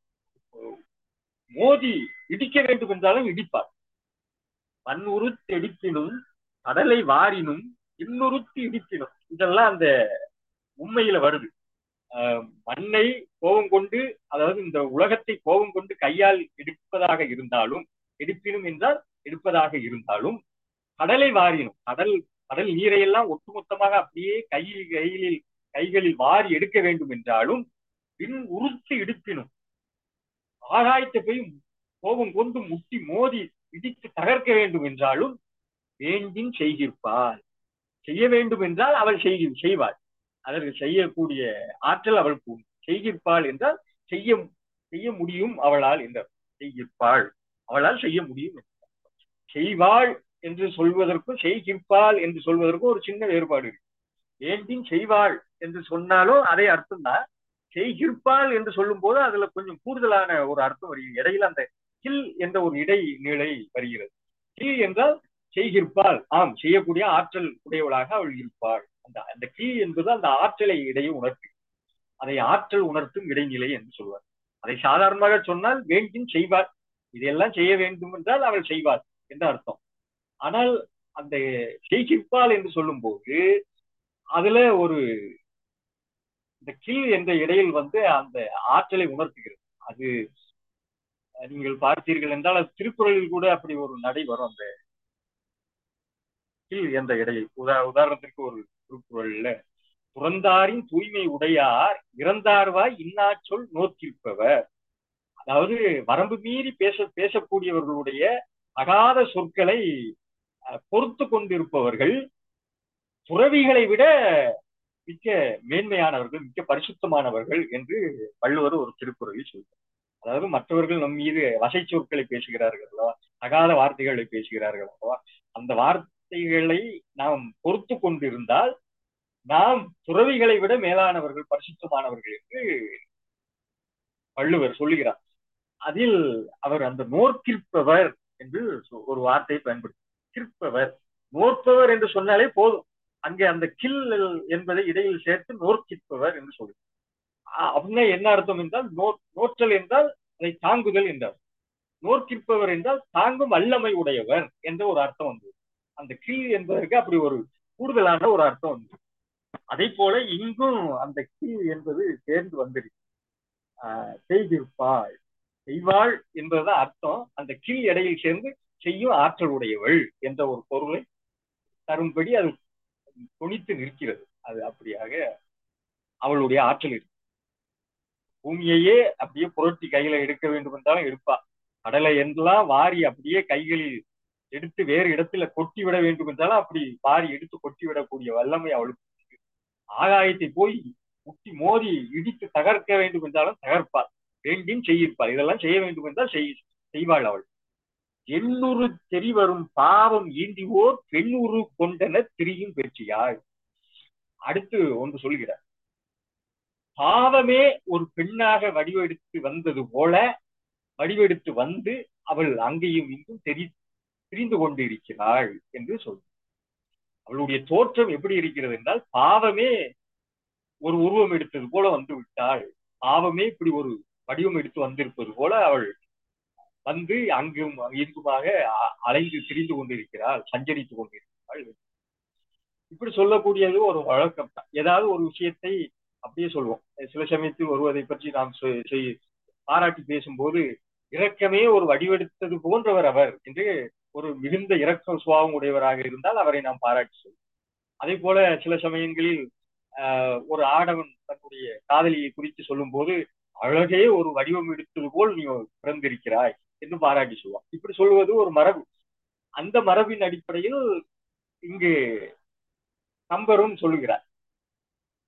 மோதி இடிக்க வேண்டும் என்றாலும் இடிப்பார் மண் உருத்து எடுப்பினும் கடலை வாரினும் இன்னுறுத்து இடிப்பினும் இதெல்லாம் அந்த உண்மையில வருது ஆஹ் மண்ணை கோபம் கொண்டு அதாவது இந்த உலகத்தை கோபம் கொண்டு கையால் எடுப்பதாக இருந்தாலும் எடுப்பினும் என்றால் எடுப்பதாக இருந்தாலும் கடலை வாரினும் கடல் கடல் நீரையெல்லாம் ஒட்டுமொத்தமாக அப்படியே கையில் கைகளில் கைகளில் வாரி எடுக்க வேண்டும் என்றாலும் பின் உருத்து இடுப்பினும் ஆகாயத்தை போய் கோபம் கொண்டு முட்டி மோதி இடித்து தகர்க்க வேண்டும் என்றாலும் வேண்டின் செய்கிருப்பாள் செய்ய வேண்டும் என்றால் அவள் செய்கி செய்வாள் அதற்கு செய்யக்கூடிய ஆற்றல் அவளுக்கு உண்டு. செய்கிருப்பாள் என்றால் செய்ய செய்ய முடியும் அவளால் என்றார் செய்கிருப்பாள் அவளால் செய்ய முடியும் என்றார். செய்வாள் என்று சொல்வதற்கும் செய்கிருப்பாள் என்று சொல்வதற்கும் ஒரு சின்ன வேறுபாடு இருக்கு வேண்டின் செய்வாள் என்று சொன்னாலும் அதே அர்த்தம் தான் செய்கிருப்பாள் என்று சொல்லும் போது அதுல கொஞ்சம் கூடுதலான ஒரு அர்த்தம் வருகிறது இடையில அந்த கில் என்ற ஒரு இடைநிலை வருகிறது கில் என்றால் செய்கிருப்பாள் ஆம் செய்யக்கூடிய ஆற்றல் உடையவளாக அவள் இருப்பாள் அந்த அந்த கீ என்பது அந்த ஆற்றலை இடையே உணர்த்து அதை ஆற்றல் உணர்த்தும் இடைநிலை என்று சொல்வார் அதை சாதாரணமாக சொன்னால் வேண்டின் செய்வாள் இதையெல்லாம் செய்ய வேண்டும் என்றால் அவள் செய்வாள் என்று அர்த்தம் ஆனால் அந்த செய்கிருப்பாள் என்று சொல்லும் போது அதுல ஒரு இந்த கில் என்ற இடையில் வந்து அந்த ஆற்றலை உணர்த்துகிறது அது அஹ், நீங்கள் பார்த்தீர்கள் என்றால் அது திருக்குறளில் கூட அப்படி ஒரு நடை வரும் அந்த கில் என்ற இடையில் உதா உதாரணத்திற்கு ஒரு திருக்குறள்ல துறந்தாரின் தூய்மை உடையார் இறந்தார்வாய் இன்னாச்சொல் நோக்கிருப்பவர் அதாவது வரம்பு மீறி பேச பேசக்கூடியவர்களுடைய அகாத சொற்களை அஹ், பொறுத்து கொண்டிருப்பவர்கள் துறவிகளை விட மிக்க மேன்மையானவர்கள் மிக்க பரிசுத்தமானவர்கள் என்று வள்ளுவர் ஒரு திருக்குறளில் சொல்றார் அதாவது மற்றவர்கள் நம் மீது வசை சொற்களை பேசுகிறார்களோ அகாத வார்த்தைகளை பேசுகிறார்களோ அந்த வார்த்தைகளை நாம் பொறுத்து கொண்டிருந்தால் நாம் துறவிகளை விட மேலானவர்கள் பரிசுத்தமானவர்கள் என்று வள்ளுவர் சொல்லுகிறார் அதில் அவர் அந்த நோர்க்கிற்பவர் என்று சொ- ஒரு வார்த்தையை பயன்படுத்தி கிற்பவர் நோற்பவர் என்று சொன்னாலே போதும் அங்கே அந்த கில் என்பதை இடையில் சேர்த்து நோர்க்கிற்பவர் என்று சொல்லு அப்படின்னா என்ன அர்த்தம் என்றால் நோர் நோற்றல் என்றால் அதை தாங்குதல் என்றார் நோர்க்கிற்பவர் என்றால் தாங்கும் வல்லமை உடையவர் என்ற ஒரு அர்த்தம் வந்தது அந்த கில் என்பதற்கு அப்படி ஒரு கூடுதலான ஒரு அர்த்தம் வந்தது அதே போல இங்கும் அந்த கில் என்பது சேர்ந்து வந்திருக்கு ஆஹ் செய்திருப்பாள் செய்வாள் என்பதுதான் அர்த்தம் அந்த கில் இடையில் சேர்ந்து செய்யும் ஆற்றல் உடையவள் என்ற ஒரு பொருளை தரும்படி அது துணித்து நிற்கிறது அது அப்படியாக அவளுடைய ஆற்றல் இருக்கு பூமியையே அப்படியே புரட்டி கையில எடுக்க வேண்டும் என்றாலும் எடுப்பா கடலை எல்லாம் வாரி அப்படியே கைகளில் எடுத்து வேறு இடத்துல கொட்டி விட வேண்டும் என்றாலும் அப்படி வாரி எடுத்து கொட்டி விடக்கூடிய வல்லமை அவளுக்கு இருக்கு. ஆகாயத்தை போய் முட்டி மோதி இடித்து தகர்க்க வேண்டும் என்றாலும் தகர்ப்பாள் வேண்டின் செய்யிருப்பாள் இதெல்லாம் செய்ய வேண்டும் என்றால் செய் செய்வாள் அவள் எண்ணூறு தெரிவரும் பாவம் ஈண்டிவோர் பெண்ணுரு கொண்டன திரியும் பெற்றியாள் அடுத்து ஒன்று சொல்கிறார் பாவமே ஒரு பெண்ணாக வடிவெடுத்து வந்தது போல வடிவெடுத்து வந்து அவள் அங்கேயும் இங்கும் தெரி திரிந்து கொண்டிருக்கிறாள் என்று சொல் அவளுடைய தோற்றம் எப்படி இருக்கிறது என்றால் பாவமே ஒரு உருவம் எடுத்தது போல வந்து விட்டாள் பாவமே இப்படி ஒரு வடிவம் எடுத்து வந்திருப்பது போல அவள் வந்து அங்கும் இங்குமாக அ- அலைந்து திரிந்து கொண்டிருக்கிறாள் சஞ்சரித்துக் கொண்டிருக்கிறாள் இப்படி சொல்லக்கூடியது ஒரு வழக்கம் தான் ஏதாவது ஒரு விஷயத்தை அப்படியே சொல்லுவோம் சில சமயத்தில் வருவதை பற்றி நாம் சொ- செய்- பாராட்டி பேசும்போது இரக்கமே ஒரு வடிவெடுத்தது போன்றவர் அவர் என்று ஒரு மிகுந்த இரக்க சுபாவம் உடையவராக இருந்தால் அவரை நாம் பாராட்டி சொல்லுவோம் அதே போல சில சமயங்களில் ஆஹ், ஒரு ஆடவன் தன்னுடைய காதலியை குறித்து சொல்லும் போது அழகே ஒரு வடிவம் எடுத்தது போல் நீ பிறந்திருக்கிறாய் என்று பாராட்டி சொல்லுவான் இப்படி சொல்வது ஒரு மரபு அந்த மரபின் அடிப்படையில் இங்கு கம்பரும் சொல்லுகிறார்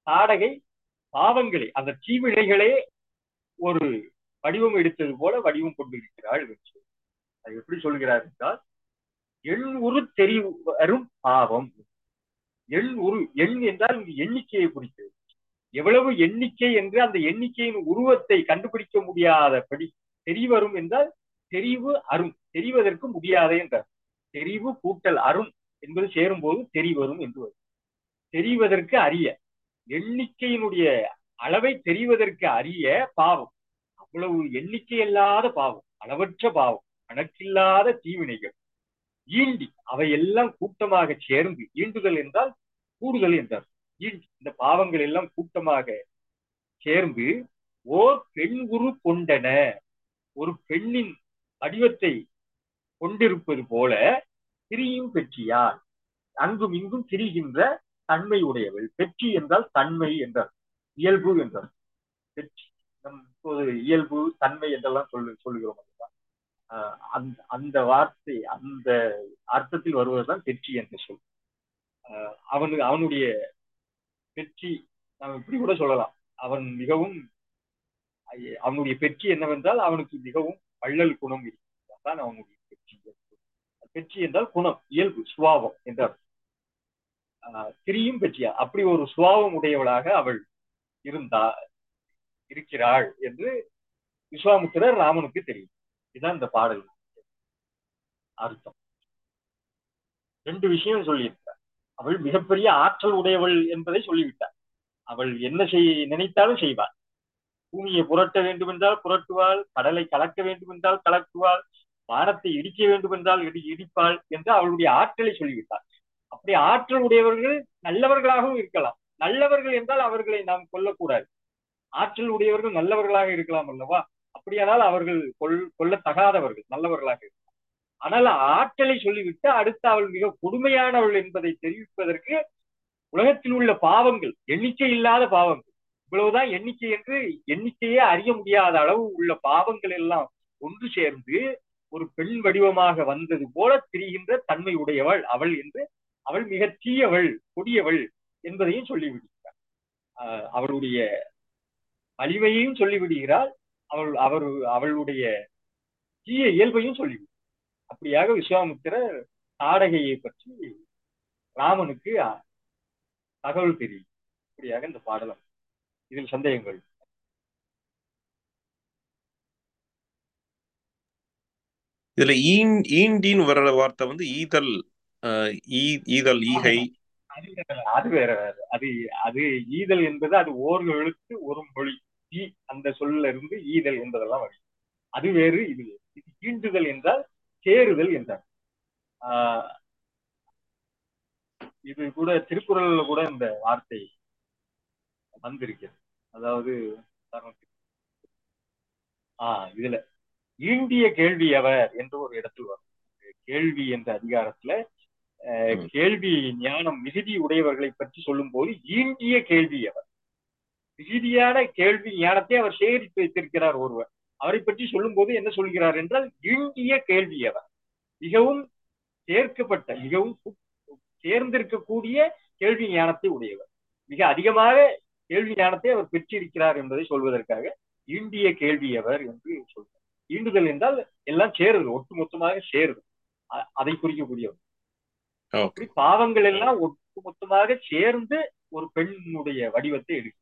தாடகை பாவங்களை அந்த தீவினைகளே ஒரு வடிவம் எடுத்தது போல வடிவம் கொண்டிருக்கிறாள் என்று சொல்லி. அது எப்படி சொல்கிறார் என்றால் எண் உரு தெரிவு வரும் பாவம் எண் உரு எண் என்றால் இங்கு எண்ணிக்கையை குறிக்கிறது எவ்வளவு எண்ணிக்கை என்று அந்த எண்ணிக்கையின் உருவத்தை கண்டுபிடிக்க முடியாதபடி தெரிவரும் என்றால் தெரிவு அரும் தெரிவதற்கு முடியாதே என்றார் தெரிவு கூட்டல் அரும் என்பது சேரும்போது தெரிவரும் என்று வரும் தெரிவதற்கு அறிய எண்ணிக்கையினுடைய அளவை தெரிவதற்கு அறிய பாவம் அவ்வளவு எண்ணிக்கை இல்லாத பாவம் அளவற்ற பாவம் கணக்கில்லாத தீவினைகள் ஈண்டி அவையெல்லாம் கூட்டமாக சேர்ந்து ஈண்டுதல் என்றால் கூடுதல் என்றார் ஈண்டி இந்த பாவங்கள் எல்லாம் கூட்டமாக சேர்ந்து ஓர் பெண் உரு கொண்டன ஒரு பெண்ணின் வடிவத்தை கொண்டிருப்பது போல திரியும் பெற்றியார் அங்கும் இங்கும் திரிகின்ற தன்மை உடையவள் பெற்றி என்றால் தன்மை என்றார் இயல்பு என்றார் பெற்றி நம் இப்போது இயல்பு தன்மை என்றெல்லாம் சொல்லு சொல்லுகிறோம் அல்லவா? ஆஹ் அந்த அந்த வார்த்தை அந்த அர்த்தத்தில் வருவதுதான் பெற்றி என்ற சொல் ஆஹ் அவனு அவனுடைய பெற்றி நாம் இப்படி கூட சொல்லலாம் அவன் மிகவும் ஐ- அவனுடைய பெற்றி என்னவென்றால் அவனுக்கு மிகவும் வள்ளல் குணம் இருக்கிறது அதான் அவனுடைய பெற்றி பெற்றி என்றால் குணம் இயல்பு சுவாவம் என்றார் ஆஹ் திரியும் பெற்றியா அப்படி ஒரு சுவாவம் உடையவளாக அவள் இருந்தா இருக்கிறாள் என்று விஸ்வாமித்திரர் ராமனுக்கு தெரியும் இதுதான் இந்த பாடல் அர்த்தம் ரெண்டு விஷயம் சொல்லியிருக்கார் அவள் மிகப்பெரிய ஆற்றல் உடையவள் என்பதை சொல்லிவிட்டார் அவள் என்ன செய் நினைத்தாலும் செய்வாள் பூமியை புரட்ட வேண்டும் என்றால் புரட்டுவாள் கடலை கலக்க வேண்டும் என்றால் கலக்குவாள் வானத்தை இடிக்க வேண்டும் என்றால் இடி இடிப்பாள் என்று அவளுடைய ஆற்றலை சொல்லிவிட்டார் அப்படி ஆற்றல் உடையவர்கள் நல்லவர்களாகவும் இருக்கலாம் நல்லவர்கள் என்றால் அவர்களை நாம் கொல்லக்கூடாது ஆற்றல் உடையவர்கள் நல்லவர்களாக இருக்கலாம் அல்லவா அப்படியானால் அவர்கள் கொல் கொல்லத்தகாதவர்கள் நல்லவர்களாக இருக்கலாம் ஆனால் ஆற்றலை சொல்லிவிட்டு அடுத்து அவள் மிக கொடுமையானவள் என்பதை தெரிவிப்பதற்கு உலகத்தில் உள்ள பாவங்கள் எண்ணிக்கை இல்லாத பாவங்கள் இவ்வளவுதான் எண்ணிக்கை என்று எண்ணிக்கையே அறிய முடியாத அளவு உள்ள பாவங்கள் எல்லாம் ஒன்று சேர்ந்து ஒரு பெண் வடிவமாக வந்தது போல திரிகின்ற தன்மை உடையவள் அவள் என்று அவள் மிக தீயவள் கொடியவள் என்பதையும் சொல்லிவிடுகிறார் ஆஹ் அவளுடைய வலிமையையும் சொல்லிவிடுகிறாள் அவள் அவர் அவளுடைய தீய இயல்பையும் சொல்லிவிடுகிறார் அப்படியாக விஸ்வாமித்திரர் தாடகையை பற்றி ராமனுக்கு அஹ், தகவல் தெரியும் அப்படியாக இந்த பாடலம் இதில் சந்தேகங்கள் இதுல ஈன் ஈண்டின்னு வர்ற வார்த்தை வந்து ஈதல் அஹ், ஈ- ஈதல் ஈகை அது வேற, அது வேற வேற அது அது ஈதல் என்பது அது ஓர் எழுத்து ஒரு மொழி ஈ அந்த சொல்ல இருந்து ஈதல் என்பதெல்லாம் வரும் அது வேறு இது வேறு. இது ஈண்டுதல் என்றால் சேருதல் என்றார் ஆஹ் இது கூட திருக்குறள்ல கூட இந்த வார்த்தை வந்திருக்கிறது அதாவது உதாரணத்துக்கு, ஆஹ் இதுல ஈண்டிய கேள்வி அவர் என்று ஒரு இடத்தில் வரும் கேள்வி என்ற அதிகாரத்துல அஹ், ம். கேள்வி ஞானம் மிகுதி உடையவர்களை பற்றி சொல்லும் போது ஈண்டிய கேள்வி அவர் மிகுதியான கேள்வி ஞானத்தை அவர் சேகரித்து வைத்திருக்கிறார் ஒருவர் அவரை பற்றி சொல்லும் போது என்ன சொல்கிறார் என்றால் ஈண்டிய கேள்வி அவர் மிகவும் சேர்க்கப்பட்ட மிகவும் கு- சேர்ந்திருக்கக்கூடிய கேள்வி ஞானத்தை உடையவர் மிக அதிகமாக கேள்வி ஞானத்தை அவர் பெற்றிருக்கிறார் என்பதை சொல்வதற்காக ஈண்டிய கேள்வி அவர் என்று சொல்றார் ஈண்டுதல் என்றால் எல்லாம் சேருது ஒட்டுமொத்தமாக சேருது அ- அதை குறிக்கக்கூடியவர் ஓகே அப்படி பாவங்கள் எல்லாம் ஒட்டுமொத்தமாக சேர்ந்து ஒரு பெண்ணுடைய வடிவத்தை எடுக்கும்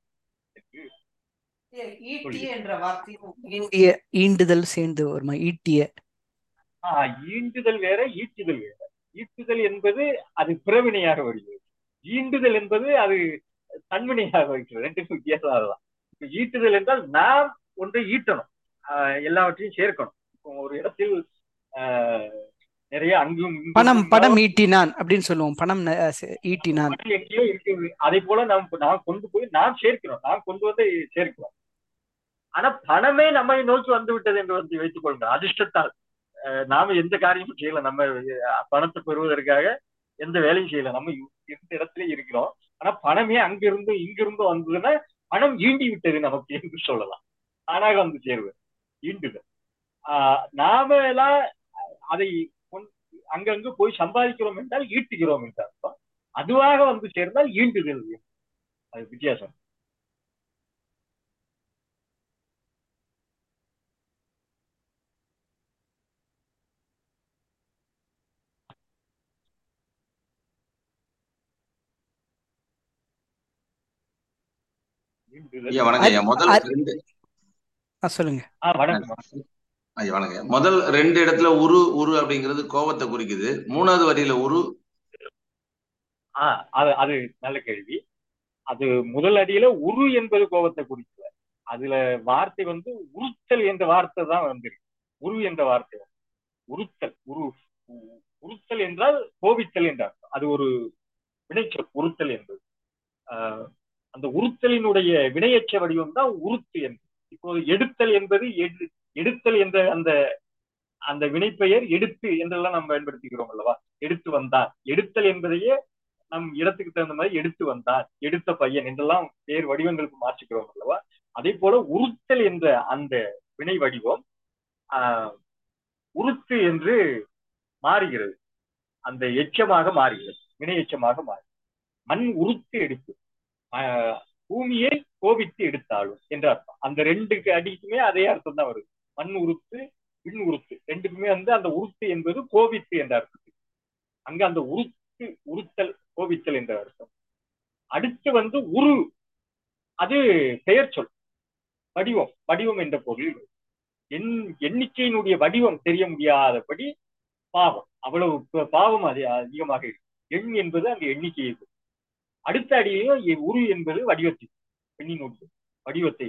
ஈட்டிய என்ற வார்த்தையும் ஈண்டிய ஈண்டுதல் சேர்ந்து வருமா ஈட்டிய ஆஹ் ஈண்டுதல் வேற ஈட்டுதல் வேற ஈட்டுதல் என்பது அது பிறவினையாக வருகிறது ஈண்டுதல் என்பது அது தன்வினையாக வருகிறது ரெண்டுக்கும் வித்தியாசம் அதுதான் இப்ப ஈட்டுதல் என்றால் நாம் ஒன்றை ஈட்டணும் ஆஹ் எல்லாவற்றையும் சேர்க்கணும் இப்போ ஒரு இடத்தில் ஆஹ் நிறைய அங்கும் இங்கும் பணம் இருந்தால் பணம் ஈட்டினான் அப்படின்னு சொல்லுவோம் பணம் ந- சே- ஈட்டினான் பணம் எங்கேயோ இருக்குது அதை போல நாம் நாம் கொண்டு போய் நாம் சேர்க்கிறோம் நாம் கொண்டு வந்து சேர்க்கிறோம் ஆனா பணமே நம்மை நோக்கி வந்து விட்டது என்று வந்து வைத்துக் கொள்ளுங்கள் அதிர்ஷ்டத்தால் அஹ் நாம எந்த காரியமும் செய்யல நம்ம அஹ், பணத்தை பெறுவதற்காக எந்த வேலையும் செய்யல நம்ம இருந்த இடத்துல இருக்கிறோம் ஆனா பணமே அங்கிருந்து இங்கிருந்து வந்ததுன்னா பணம் ஈண்டி விட்டது நமக்கு என்று சொல்லலாம் தானாக வந்து சேருவது ஈண்டுதல் ஆஹ் நாம எல்லாம் அதை கொண்டு- அங்கங்கு போய் சம்பாதிக்கிறோம் என்றால் ஈட்டுகிறோம் என்று அர்த்தம் அதுவாக வந்து சேர்ந்தால் ஈண்டுதல் அது வித்தியாசம் ஐயா வணக்கம் ஐயா முதல் அது- ரெண்டு ஆ சொல்லுங்க ஆ வணக்கம் ஐயா வணக்கம் ஐயா. முதல் ரெண்டு இடத்துல உரு உரு அப்படிங்கிறது கோபத்தை குறிக்குது மூணாவது வரியில உரு ஆ அது அது நல்ல கேள்வி அது முதல் அடியில உரு என்பது கோபத்தை குறிக்கல அதுல வார்த்தை வந்து உறுத்தல் என்ற வார்த்தை தான் வந்திருக்கு உரு என்ற வார்த்தை உறுத்தல் உரு உ- உறுத்தல் என்றால் கோபித்தல் என்ற அர்த்தம் அது ஒரு வினைச்சொல் உறுத்தல் என்பது ஆஹ் அந்த உறுத்தலினுடைய வினையச்ச வடிவம் தான் உருத்து என்பது இப்போது எடுத்தல் என்பது எடு- எடுத்தல் என்ற அந்த அந்த வினைப்பெயர் எடுத்து என்றெல்லாம் நாம் பயன்படுத்திக்கிறோம் அல்லவா எடுத்து வந்தார் எடுத்தல் என்பதையே நம் இடத்துக்கு தகுந்த மாதிரி எடுத்து வந்தார் எடுத்த பையன் என்றெல்லாம் வேறு வடிவங்களுக்கு மாற்றிக்கிறோம் அல்லவா அதே போல உறுத்தல் என்ற அந்த வினை வடிவம் ஆஹ் உருத்து என்று மாறுகிறது அந்த எச்சமாக மாறுகிறது வினை எச்சமாக மாறி மண் உருத்து எடுத்து ஆஹ் பூமியை கோபித்து எடுத்தாலும் என்ற அர்த்தம் அந்த ரெண்டு அடிக்குமே அதே அர்த்தம் தான் வருது மண் உருத்து விண் உருத்து ரெண்டுக்குமே வந்து அந்த உருத்து என்பது கோபித்து என்ற அர்த்தம் அங்க அந்த உருத்து உருத்தல் கோபித்தல் என்ற அர்த்தம் அடுத்து வந்து உரு அது பெயர் சொல் வடிவம் வடிவம் என்ற பொருள் எண் எண்ணிக்கையினுடைய வடிவம் தெரிய முடியாதபடி பாவம் அவ்வளவு ப- பாவம் அது அதிகமாக இருக்கு எண் என்பது அந்த எண்ணிக்கையை குறிக்கும். அடுத்த அடியிலும் இ- உரு என்பது வடிவத்தை பெண்ணினுடைய வடிவத்தை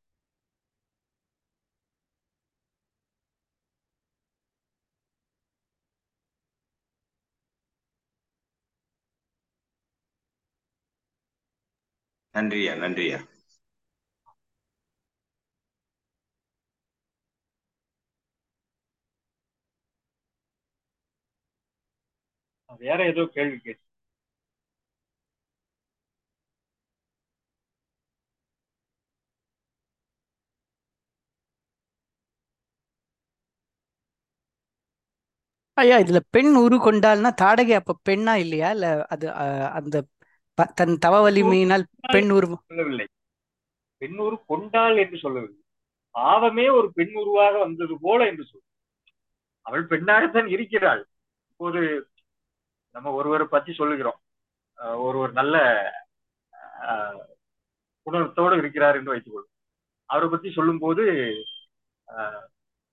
நன்றியா நன்றியா வேற ஏதோ கேள்வி கேட்டு ஐயா இதுல பெண் உரு கொண்டால்னா தாடகை அப்ப பெண்ணா இல்லையா இல்ல அது அஹ், அந்த ப- தன் தவ வலிமையினால் பெண் உருவம் சொல்லவில்லை பெண்ணுரு கொண்டாள் என்று சொல்லவில்லை பாவமே ஒரு பெண் உருவாக வந்தது போல என்று சொல் அவள் பெண்ணாகத்தான் இருக்கிறாள் இப்போது நம்ம ஒருவரை பத்தி சொல்லுகிறோம் அஹ் ஒருவர் நல்ல அஹ், குணத்தோடு இருக்கிறார் என்று வைத்துக் கொள்ளும் அவரை பத்தி சொல்லும்போது அஹ்,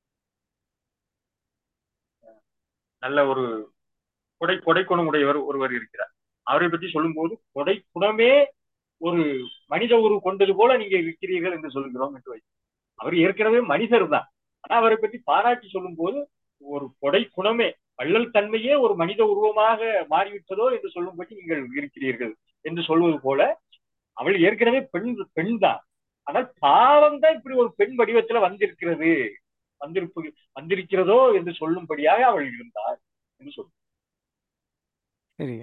நல்ல ஒரு கொடை கொடை குணமுடையவர் ஒருவர் இருக்கிறார் அவரை பற்றி சொல்லும்போது கொடை குணமே ஒரு மனித உரு கொண்டது போல நீங்க இருக்கிறீர்கள் என்று சொல்கிறோம் என்று வைத்து அவர் ஏற்கனவே மனிதர் தான் ஆனா அவரை பற்றி பாராட்டி சொல்லும் போது ஒரு கொடை குணமே வள்ளல் தன்மையே ஒரு மனித உருவமாக மாறிவிட்டதோ என்று சொல்லும்படி நீங்கள் இருக்கிறீர்கள் என்று சொல்வது போல அவள் ஏற்கனவே பெண் பெண் தான் ஆனால் பாவம் தான் இப்படி ஒரு பெண் வடிவத்துல வந்திருக்கிறது வந்திருப்பு வந்திருக்கிறதோ என்று சொல்லும்படியாக அவள் இருந்தாள் என்று சொல்லும் சரியா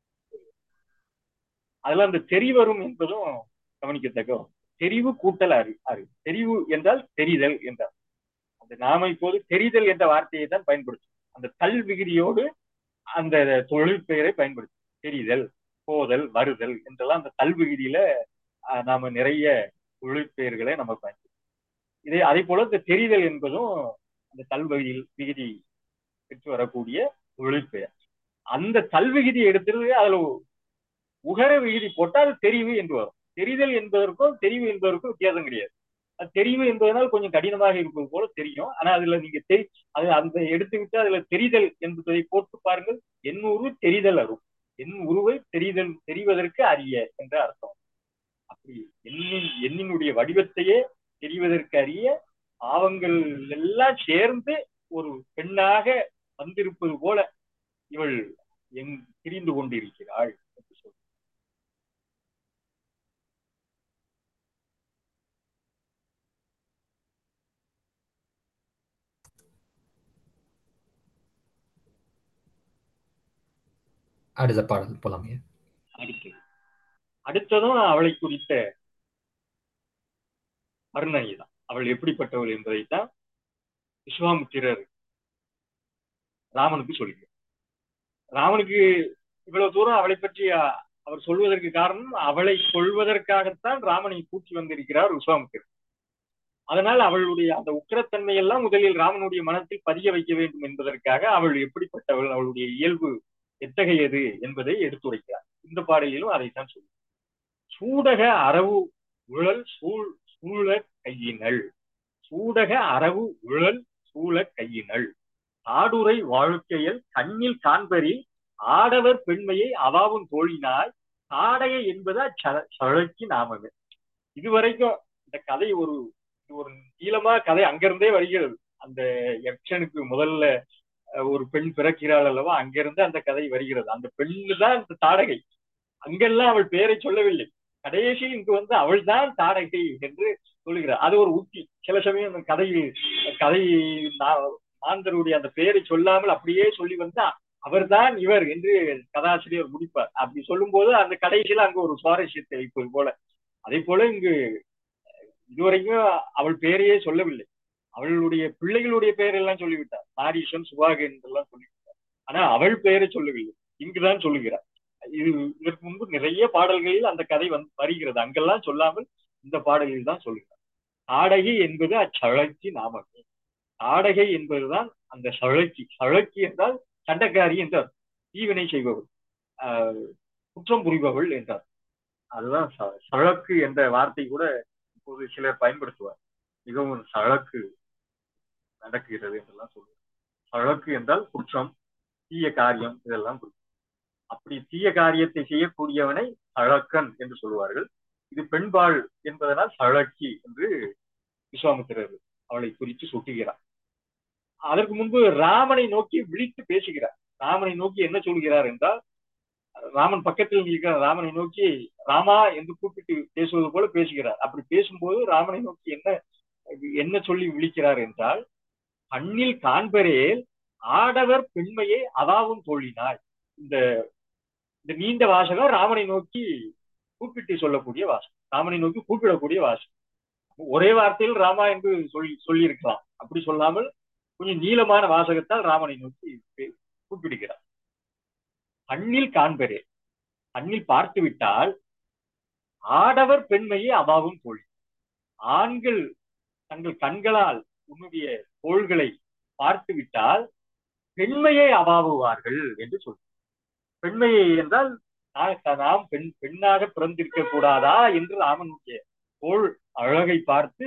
அதுல அந்த தெரிவரும் என்பதும் கவனிக்கத்தக்க ஒன்று. தெரிவு கூட்டல் அறி அறிவு தெரிவு என்றால் தெரிதல் என்றால் அந்த நாம இப்போது தெரிதல் என்ற வார்த்தையை தான் பயன்படுத்தும் அந்த தல் விகுதியோடு அந்த தொழில் பெயரை பயன்படுத்தும் தெரிதல் போதல் வருதல் என்றெல்லாம் அந்த தல் விகுதியில ஆஹ், நாம நிறைய தொழில் பெயர்களை நம்ம பயன்படுத்தும் இதே அதே போல இந்த தெரிதல் என்பதும் அந்த தல் விகுதியில் விகுதி பெற்று வரக்கூடிய தொழில் பெயர் அந்த தல் விகுதியை எடுத்துட்டு அதுல உகர விகுதி போட்டால் அது தெரிவு என்று வரும் தெரிதல் என்பதற்கும் தெரிவு என்பதற்கும் வித்தியாசம் கிடையாது அது தெரிவு என்பதனால் கொஞ்சம் கடினமாக இருப்பது போல தெரியும் ஆனா அதுல நீங்க தெரி அது அந்த எடுத்துக்கிட்டு அதுல தெரிதல் என்பதை போட்டு பாருங்கள் என் உரு தெரிதல் அரும் என் உருவை தெரிதல் தெரிவதற்கு அறிய என்ற அர்த்தம் அப்படி எண்ணின் எண்ணினுடைய வடிவத்தையே தெரிவதற்கு அறிய பாவங்கள் எல்லாம் சேர்ந்து ஒரு பெண்ணாக வந்திருப்பது போல இவள் எங் திரிந்து கொண்டிருக்கிறாள் என்று சொல்றார். அடுத்த பாடல் போலாம் ஐயா அடுத்து அடுத்ததும் அவளை குறித்த வர்ணனை தான் அவள் எப்படிப்பட்டவள் என்பதைத்தான் விஸ்வாமுத்திரர் ராமனுக்கு சொல்கிறார் ராமனுக்கு இவ்வளவு தூரம் அவளை பற்றி அவர் சொல்வதற்கு காரணம் அவளை கொள்வதற்காகத்தான் ராமனை கூட்டி வந்திருக்கிறார் விஸ்வாமித்திரர் அதனால் அவளுடைய அந்த உக்கிரத்தன்மை எல்லாம் முதலில் ராமனுடைய மனத்தில் பதிய வைக்க வேண்டும் என்பதற்காக அவள் எப்படிப்பட்டவள் அவளுடைய இயல்பு எத்தகையது என்பதை எடுத்துரைக்கிறார் இந்த பாடலிலும் அதைத்தான் சொல்லுவார் சூடக அரவு உழல் சூழ் சூழ கையினள் சூடக அரவு உழல் சூழ கையினள் ஆடுரை வாழ்க்கையில் கண்ணில் காண்பரில் ஆடவர் பெண்மையை அவாவும் தோழினாய் தாடகை என்பது சழக்கி நாமமே இதுவரைக்கும் இந்த கதை ஒரு ஒரு நீளமா கதை அங்கிருந்தே வருகிறது அந்த யக்ஷனுக்கு முதல்ல ஒரு பெண் பிறக்கிறாள் அல்லவா அங்கிருந்து அந்த கதை வருகிறது அந்த பெண்ணு தான் இந்த தாடகை அங்கெல்லாம் அவள் பெயரை சொல்லவில்லை கடைசி இங்கு வந்து அவள் தான் தாடகை என்று சொல்லுகிறார் அது ஒரு உத்தி சில சமயம் அந்த கதையில் கதை மாந்தருடைய அந்த பெயரை சொல்லாமல் அப்படியே சொல்லி வந்தா அவர்தான் இவர் என்று கதாசிரியர் முடிப்பார் அப்படி சொல்லும் போது அந்த கடைசியில அங்க ஒரு சுவாரஸ்யத்தை வைப்பது போல அதே போல இங்கு இதுவரைக்கும் அவள் பெயரையே சொல்லவில்லை அவளுடைய பிள்ளைகளுடைய பெயர் எல்லாம் சொல்லிவிட்டார் மாரீசன் சுபாகு என்றெல்லாம் சொல்லிவிட்டார் ஆனா அவள் பெயரை சொல்லவில்லை இங்குதான் சொல்லுகிறார் இது இதற்கு முன்பு நிறைய பாடல்களில் அந்த கதை வந்து வருகிறது அங்கெல்லாம் சொல்லாமல் இந்த பாடலில் தான் சொல்லுகிறார் தாடகை என்பது அச்சழக்கி நாமமே தாடகை என்பதுதான் அந்த சழக்கி சழக்கி என்றால் சண்டக்காரி என்றார் தீவினை செய்பவள் ஆஹ் குற்றம் புரிபவள் என்றார் அதுதான் சழக்கு என்ற வார்த்தை கூட இப்போது சிலர் பயன்படுத்துவார் மிகவும் சழக்கு நடக்கிறது என்றெல்லாம் சொல்லுவார் சழக்கு என்றால் குற்றம் தீய காரியம் இதெல்லாம் குறிக்கும் அப்படி தீய காரியத்தை செய்யக்கூடியவனை சழக்கன் என்று சொல்லுவார்கள் இது பெண்பாள் என்பதனால் சழக்கி என்று விஸ்வாமித்திரர் அவளை குறித்து சுட்டுகிறார் அதற்கு முன்பு ராமனை நோக்கி விழித்து பேசுகிறார் ராமனை நோக்கி என்ன சொல்கிறார் என்றால் ராமன் பக்கத்தில் இருக்கிற ராமனை நோக்கி ராமா என்று கூப்பிட்டு பேசுவது போல பேசுகிறார் அப்படி பேசும்போது ராமனை நோக்கி என்ன என்ன சொல்லி விழிக்கிறார் என்றால் கண்ணில் காண்பரேல் ஆடவர் பெண்மையை அதாவும் தோழினாய் இந்த இந்த நீண்ட வாசகம் ராமனை நோக்கி கூப்பிட்டு சொல்லக்கூடிய வாசகம் ராமனை நோக்கி கூப்பிடக்கூடிய வாசகம் ஒரே வார்த்தையில் ராமா என்று சொல்லி சொல்லியிருக்கலாம் அப்படி சொல்லாமல் கொஞ்சம் நீளமான வாசகத்தால் ராமனை நோக்கி கூப்பிடுகிறார் கண்ணில் காண்பரே கண்ணில் பார்த்து விட்டால் ஆடவர் பெண்மையை அவாவும் தோழி ஆண்கள் தங்கள் கண்களால் உன்னுடைய தோள்களை பார்த்து விட்டால் பெண்மையை அவாவுவார்கள் என்று சொல் பெண்மையை என்றால் நாம் பெண் பெண்ணாக பிறந்திருக்க கூடாதா என்று ராமனுடைய தோல் அழகை பார்த்து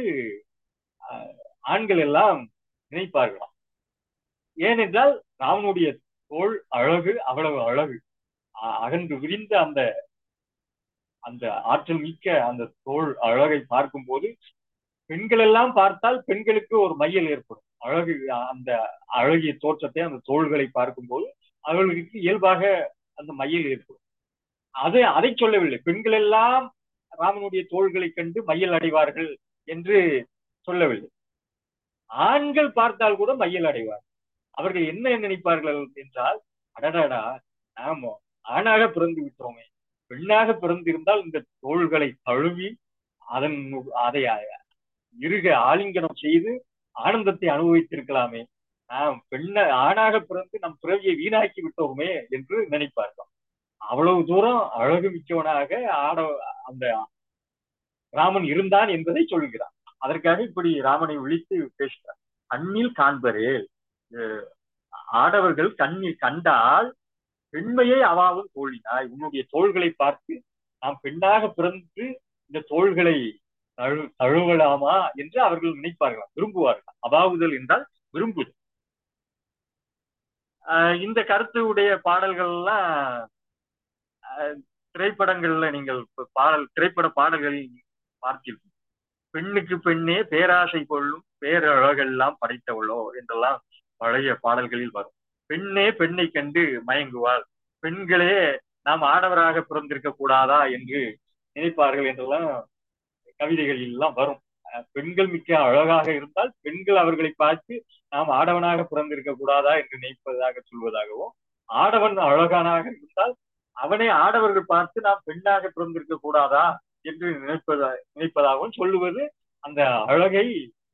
ஆண்கள் எல்லாம் நினைப்பார்களாம் ஏனென்றால் ராமனுடைய தோல் அழகு அவ்வளவு அழகு அகன்று விரிந்த அந்த அந்த ஆற்றல் மிக்க அந்த தோல் அழகை பார்க்கும் போது பெண்கள் எல்லாம் பார்த்தால் பெண்களுக்கு ஒரு மையல் ஏற்படும் அழகு அந்த அழகிய தோற்றத்தை அந்த தோள்களை பார்க்கும்போது அவர்களுக்கு இயல்பாக அந்த மையல் ஏற்படும் அது அதை சொல்லவில்லை பெண்கள் எல்லாம் ராமனுடைய தோள்களை கண்டு மையல் அடைவார்கள் என்று சொல்லவில்லை ஆண்கள் பார்த்தால் கூட மையல் அடைவார் அவர்கள் என்ன நினைப்பார்கள் என்றால் அடடாடா நாம ஆணாக பிறந்து விட்டோமே பெண்ணாக பிறந்திருந்தால் இந்த தோள்களை தழுவி அதன் அதை இருக ஆலிங்கனம் செய்து ஆனந்தத்தை அனுபவித்திருக்கலாமே நாம் பெண்ண ஆணாக பிறந்து நம் பிறவியை வீணாக்கி விட்டோமே என்று நினைப்பார்கள் அவ்வளவு தூரம் அழகு மிக்கவனாக ஆட அந்த ராமன் இருந்தான் என்பதை சொல்கிறார் அதற்காக இப்படி ராமனை விழித்து பேசுகிறார் கண்ணில் காண்பரே ஆடவர்கள் கண்ணில் கண்டால் பெண்மையை அவாவும் தோழினாய் உன்னுடைய தோள்களை பார்த்து நாம் பெண்ணாக பிறந்து இந்த தோள்களை தழு தழுவலாமா என்று அவர்கள் நினைப்பார்களாம் விரும்புவார்கள் அவாவுதல் என்றால் விரும்புதல் இந்த கருத்து உடைய பாடல்கள் எல்லாம் திரைப்படங்கள்ல நீங்கள் பாடல் திரைப்பட பாடல்களில் பார்த்திருக்கும் பெண்ணுக்கு பெண்ணே பேராசை கொள்ளும் பேரழகெல்லாம் படைத்தவளோ என்றெல்லாம் பழைய பாடல்களில் வரும் பெண்ணே பெண்ணை கண்டு மயங்குவாள் பெண்களே நாம் ஆடவராக பிறந்திருக்க கூடாதா என்று நினைப்பார்கள் என்றெல்லாம் கவிதைகளில் எல்லாம் வரும் பெண்கள் மிக்க அழகாக இருந்தால் பெண்கள் அவர்களை பார்த்து நாம் ஆடவனாக பிறந்திருக்க கூடாதா என்று நினைப்பதாக சொல்வதாகவும் ஆடவன் அழகானாக இருந்தால் அவனை ஆடவர்கள் பார்த்து நாம் பெண்ணாக பிறந்திருக்க கூடாதா என்று நினைப்பதா நினைப்பதாகவும் சொல்லுவது அந்த அழகை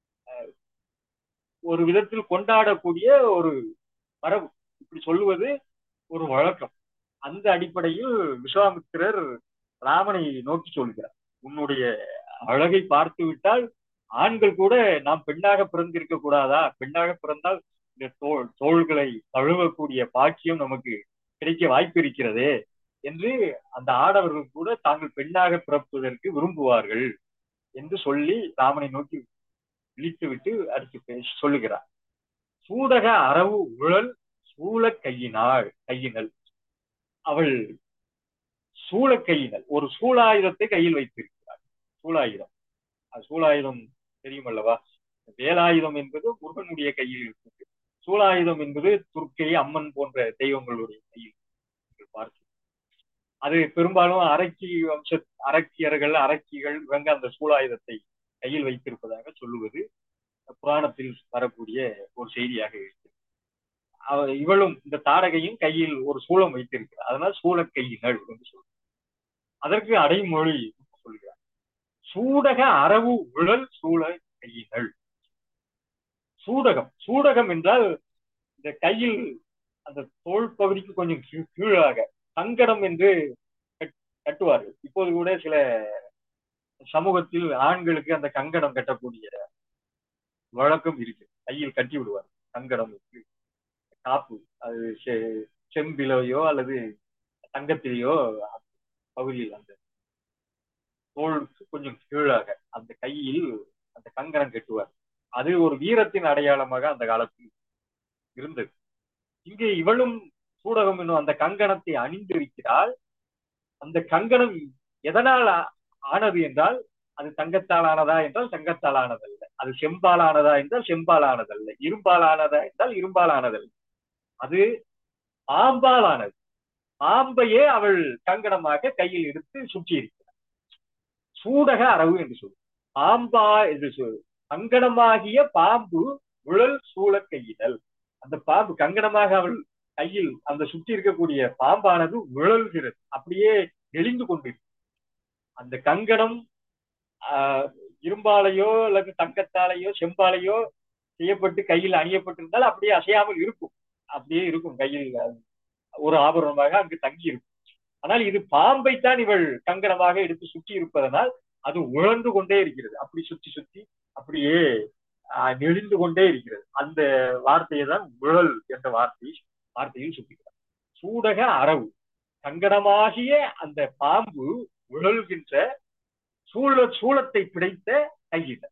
ஒரு விதத்தில் கொண்டாடக்கூடிய ஒரு மரபு இப்படி சொல்லுவது ஒரு வழக்கம் அந்த அடிப்படையில் விஸ்வாமித்திரர் ராமனை நோக்கி சொல்கிறார் உன்னுடைய அழகை பார்த்து விட்டால் ஆண்கள் கூட நாம் பெண்ணாக பிறந்திருக்க கூடாதா பெண்ணாக பிறந்தால் இந்த தோல் தோள்களை தழுவக்கூடிய பாக்கியம் நமக்கு கிடைக்க வாய்ப்பு இருக்கிறதே என்று அந்த ஆடவர்கள் கூட தாங்கள் பெண்ணாக பிறப்பதற்கு விரும்புவார்கள் என்று சொல்லி ராமனை நோக்கி விழித்துவிட்டு அடுத்து பேச சொல்லுகிறார் சூடக அரவு உழல் சூழ கையினாள் கையினல் அவள் சூழ கையினல் ஒரு சூளாயுதத்தை கையில் வைத்திருக்கிறார் சூளாயுதம் அது சூளாயுதம் தெரியும் அல்லவா வேலாயுதம் என்பது முருகனுடைய கையில் இருக்கிறது சூளாயுதம் என்பது துர்க்கை அம்மன் போன்ற தெய்வங்களுடைய கையில் பார்க்கிறோம் அது பெரும்பாலும் அரக்கி வம்ச அரக்கியர்கள் அரக்கிகள் இவங்க அந்த சூளாயுதத்தை கையில் வைத்திருப்பதாக சொல்லுவது புராணத்தில் வரக்கூடிய ஒரு செய்தியாக இருக்கிறது இவளும் இந்த தாடகையும் கையில் ஒரு சூளம் வைத்திருக்கிறார் அதனால் சூழ கையினள் என்று சொல்றார் அதற்கு அடைமொழி சொல்கிறார் சூடக அரவு உழல் சூழ கையினள் சூடகம் சூடகம் என்றால் இந்த கையில் அந்த தோல் பகுதிக்கு கொஞ்சம் கீழாக சங்கடம் என்று கட்டுவார்கள் இப்போது கூட சில சமூகத்தில் ஆண்களுக்கு அந்த கங்கணம் கட்டக்கூடிய வழக்கம் இருக்கு கையில் கட்டி விடுவார் கங்கணம் காப்பு அது செம்பிலையோ அல்லது தங்கத்திலேயோ பகுதியில் அந்த தோளுக்கு கொஞ்சம் கீழாக அந்த கையில் அந்த கங்கணம் கட்டுவார் அது ஒரு வீரத்தின் அடையாளமாக அந்த காலத்தில் இருந்தது இங்கே இவளும் சூடகம் என்னும் அந்த கங்கணத்தை அணிந்திருக்கிறாள் அந்த கங்கணம் எதனால் ஆனது என்றால் அது தங்கத்தால் ஆனதா என்றால் தங்கத்தால் ஆனதல்ல அது செம்பால் ஆனதா என்றால் செம்பால் ஆனதல்ல இரும்பால் ஆனதா என்றால் இரும்பால் ஆனதல்ல அது பாம்பால் ஆனது பாம்பையே அவள் கங்கணமாக கையில் எடுத்து சுற்றி இருக்கிறார் சூடக அரவு என்று சொல்லு பாம்பா என்று சொல் கங்கணமாகிய பாம்பு உழல் சூழ கையிடல் அந்த பாம்பு கங்கணமாக அவள் கையில் அந்த சுற்றி இருக்கக்கூடிய பாம்பானது உழல்கிறது அப்படியே நெளிந்து கொண்டிருக்கு அந்த கங்கணம் ஆஹ் இரும்பாலையோ அல்லது தங்கத்தாலேயோ செம்பாலையோ செய்யப்பட்டு கையில் அணியப்பட்டிருந்தால் அப்படியே அசையாமல் இருக்கும் அப்படியே இருக்கும் கையில் ஒரு ஆபரணமாக அங்கு தங்கி இருக்கும் ஆனால் இது பாம்பைத்தான் இவள் கங்கணமாக எடுத்து சுற்றி இருப்பதனால் அது உழந்து கொண்டே இருக்கிறது அப்படி சுற்றி சுற்றி அப்படியே நெளிந்து கொண்டே இருக்கிறது அந்த வார்த்தையை தான் உழல் என்ற வார்த்தை வார்த்தையில் சுட்டுகிறார் சூடக அரவு கங்கணமாகிய அந்த பாம்பு உழல்கின்ற சூழ சூளத்தை பிடித்த கையில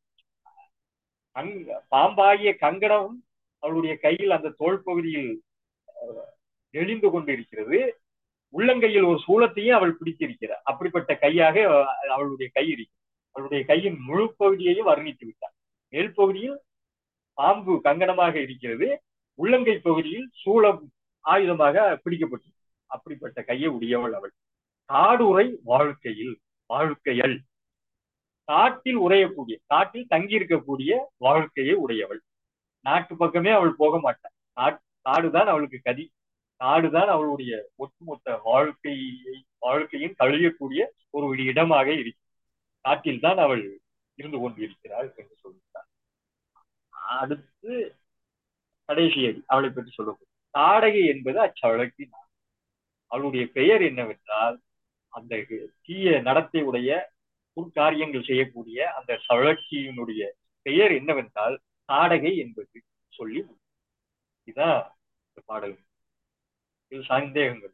கங்க பாம்பாகிய கங்கணம் அவளுடைய கையில் அந்த தோல் பகுதியில் நெளிந்து கொண்டிருக்கிறது உள்ளங்கையில் ஒரு சூளத்தையும் அவள் பிடித்திருக்கிறார் அப்படிப்பட்ட கையாக அவளுடைய கை இருக்கிறது அவளுடைய கையின் முழு பகுதியையும் வர்ணித்து விட்டார் மேல் பகுதியில் பாம்பு கங்கணமாக இருக்கிறது உள்ளங்கை பகுதியில் சூளம் ஆயுதமாக பிடிக்கப்பட்டு அப்படிப்பட்ட கையை உடையவள் அவள் காடுரை வாழ்க்கையில் வாழ்க்கையல் காட்டில் உரையக்கூடிய காட்டில் தங்கியிருக்கக்கூடிய வாழ்க்கையை உடையவள் நாட்டு பக்கமே அவள் போக மாட்டாள் காடுதான் அவளுக்கு கதி காடுதான் அவளுடைய ஒட்டுமொத்த வாழ்க்கையை வாழ்க்கையின் கழியக்கூடிய ஒரு இடமாக இருக்கிறது காட்டில் தான் அவள் இருந்து கொண்டிருக்கிறாள் என்று சொல்கிறார் அடுத்து கடைசி அடி அவளை பற்றி சொல்லக்கூடிய தாடகை என்பது அச்சவழக்கி அவளுடைய பெயர் என்னவென்றால் அந்த தீய நடத்தை உடைய புற்காரியங்கள் செய்யக்கூடிய அந்த சழக்கியினுடைய பெயர் என்னவென்றால் தாடகை என்பது சொல்லி இதுதான் இந்த பாடல் இது சந்தேகங்கள்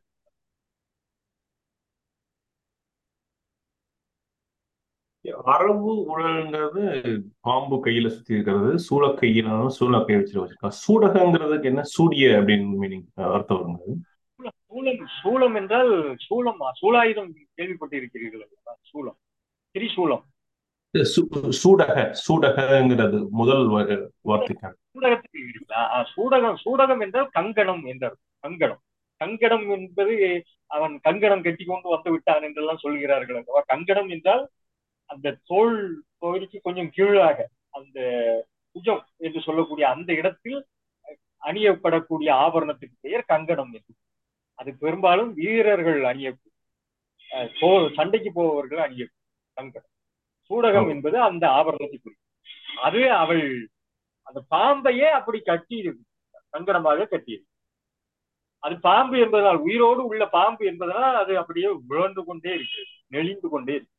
அரபு உழல்ங்கிறது பாம்பு கையில சுத்தி இருக்கிறது சூளக்கையினாலும் சூளக்கை வச்சு வச்சிருக்காங்க சூடகங்கிறதுக்கு என்ன சூடிய அப்படின்னு மீனிங் அர்த்தம் வருங்க சூளம் சூளம் என்றால் சூளம் சூளாயுதம் கேள்விப்பட்டிருக்கிறீர்கள் சூளம் திரிசூலம் சூடக சூடகங்கிறது முதல் வார்த்தைக்கான சூடகத்துக்கு இருக்கிறீங்களா சூடகம் சூடகம் என்றால் கங்கணம் என்றார் கங்கணம் கங்கணம் என்பது அவன் கங்கணம் கட்டி கொண்டு வந்து விட்டான் என்றெல்லாம் சொல்கிறார்கள் அல்லவா கங்கணம் என்றால் அந்த தோல் பகுதிக்கு கொஞ்சம் கீழாக அந்த புஜம் என்று சொல்லக்கூடிய அந்த இடத்தில் அணியப்படக்கூடிய ஆபரணத்துக்கு பெயர் கங்கணம் என்று அது பெரும்பாலும் வீரர்கள் அணிய சண்டைக்கு போபவர்கள் அணிய கங்கணம் சூடகம் என்பது அந்த ஆபரணத்தை குறிக்கும் அது அவள் அந்த பாம்பையே அப்படி கட்டி கங்கணமாக கட்டியது அது பாம்பு என்பதனால் உயிரோடு உள்ள பாம்பு என்பதனால் அது அப்படியே விழந்து கொண்டே இருக்கு நெளிந்து கொண்டே இருக்கு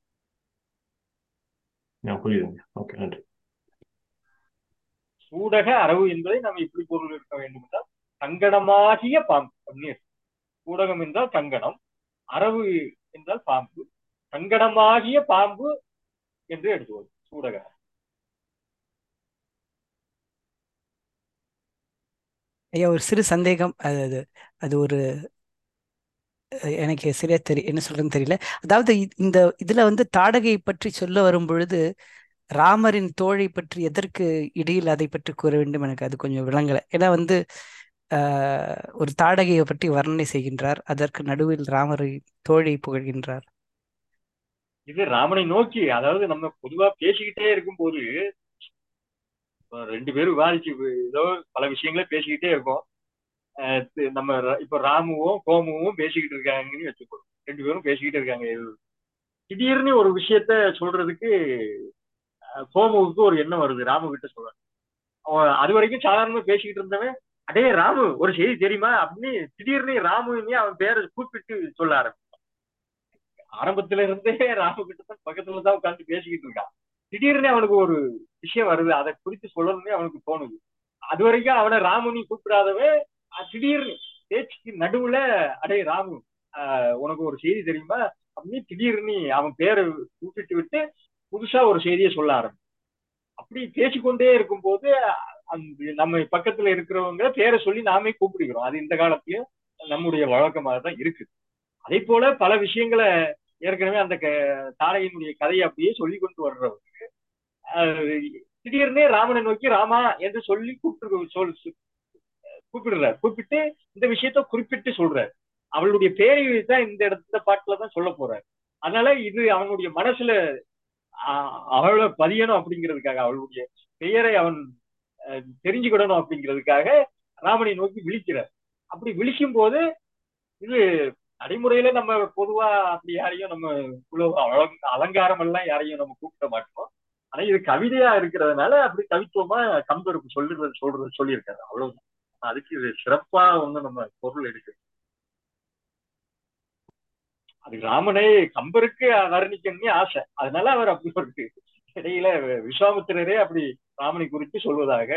நான் புரியுதுங்க ஓகே நன்றி சூடக அரவு என்பதை நாம் எப்படி பொருள் இருக்க வேண்டும் என்றால் கங்கணமாகிய பாம்பு அப்படின்னு இருக்கு. சூடகம் என்றால் கங்கணம் அரவு என்றால் பாம்பு கங்கணமாகிய பாம்பு என்று எடுத்துக்கொள்ளும் சூடக ஐயா ஒரு சிறு சந்தேகம் அது அது அது ஒரு அஹ், எனக்கு சரியா தெரிய என்ன சொல்றேன்னு தெரியல அதாவது இ- இந்த இதுல வந்து தாடகை பற்றி சொல்ல வரும் பொழுது ராமரின் தோழை பற்றி எதற்கு இடையில் அதை பற்றி கூற வேண்டும் எனக்கு அது கொஞ்சம் விளங்கல ஏன்னா வந்து ஆஹ், ஒரு தாடகையை பற்றி வர்ணனை செய்கின்றார் அதற்கு நடுவில் ராமரை தோழை புகழ்கின்றார் இது ராமனை நோக்கி அதாவது நம்ம பொதுவா பேசிக்கிட்டே இருக்கும்போது இப்ப ரெண்டு பேரும் விவாதிச்சு ஏதோ பல விஷயங்களை பேசிக்கிட்டே இருக்கோம் அஹ் தி- நம்ம ர- இப்ப ராமுவும் கோமுவும் பேசிக்கிட்டு இருக்காங்கன்னு வச்சுக்கோ ரெண்டு பேரும் பேசிக்கிட்டு இருக்காங்க திடீர்னு ஒரு விஷயத்த சொல்றதுக்கு அஹ், கோமுவுக்கு ஒரு எண்ணம் வருது ராமு கிட்ட சொல்றான் அவன் அது வரைக்கும் சாதாரணமா பேசிக்கிட்டு இருந்தவன் அடே ராமு ஒரு செய்தி தெரியுமா அப்படின்னு திடீர்னு ராமுன்னு அவன் பேரை கூப்பிட்டு சொல்ல ஆரம்பிச்சான் ஆரம்பத்துல இருந்தே ராமு கிட்ட தான் பக்கத்துல தான் உட்கார்ந்து பேசிக்கிட்டு இருக்கான் திடீர்னு அவனுக்கு ஒரு விஷயம் வருது அதை குறித்து சொல்லணும்னு அவனுக்கு தோணுது அது வரைக்கும் அவனை ராமுனி கூப்பிடாதவன் அஹ், திடீர்னு பேச்சுக்கு நடுவுல அடே ராமு ஆஹ், உனக்கு ஒரு செய்தி தெரியுமா அப்படின்னு திடீர்னு அவன் பேரை கூப்பிட்டு விட்டு புதுசா ஒரு செய்தியை சொல்ல ஆரம்பிச்சு அப்படி பேசிக்கொண்டே இருக்கும்போது அந்த நம்ம பக்கத்துல இருக்கிறவங்க பேரை சொல்லி நாமே கூப்பிடுகிறோம் அது இந்த காலத்திலயும் நம்முடைய வழக்கமாக தான் இருக்கு அதே போல பல விஷயங்களை ஏற்கனவே அந்த க- தாரையினுடைய கதையை அப்படியே சொல்லி கொண்டு வர்றவங்க ஆஹ், திடீர்னே ராமனை நோக்கி ராமா என்று சொல்லி கூப்பிட்டு சொல் கூப்பிடுறார் கூப்பிட்டு இந்த விஷயத்த குறிப்பிட்டு சொல்றார் அவளுடைய பேரை தான் இந்த இடத்துல பாட்டுல தான் சொல்ல போறார் அதனால இது அவனுடைய மனசுல ஆஹ், அவளை பதியணும் அப்படிங்கிறதுக்காக அவளுடைய பெயரை அவன் அஹ், தெரிஞ்சுக்கிடணும் அப்படிங்கிறதுக்காக ராமனை நோக்கி விழிக்கிறார் அப்படி விழிக்கும் போது இது நடைமுறையில நம்ம பொதுவா அப்படி யாரையும் நம்ம இவ்வளவு அலங்க- அலங்காரம் எல்லாம் யாரையும் நம்ம கூப்பிட மாட்டோம் ஆனா இது கவிதையா இருக்கிறதுனால அப்படி கவித்துவமா கம்பருக்கு சொல்லுறது சொல்றது சொல்லியிருக்காரு அவ்வளவுதான் அதுக்கு இது சிறப்பா ஒண்ணு நம்ம பொருள் எடுக்கு அது ராமனை கம்பருக்கு வர்ணிக்கணும்னு ஆசை அதனால அவர் அப்படி ஒரு இடையில விஸ்வாமித்திரரே அப்படி ராமனை குறித்து சொல்வதாக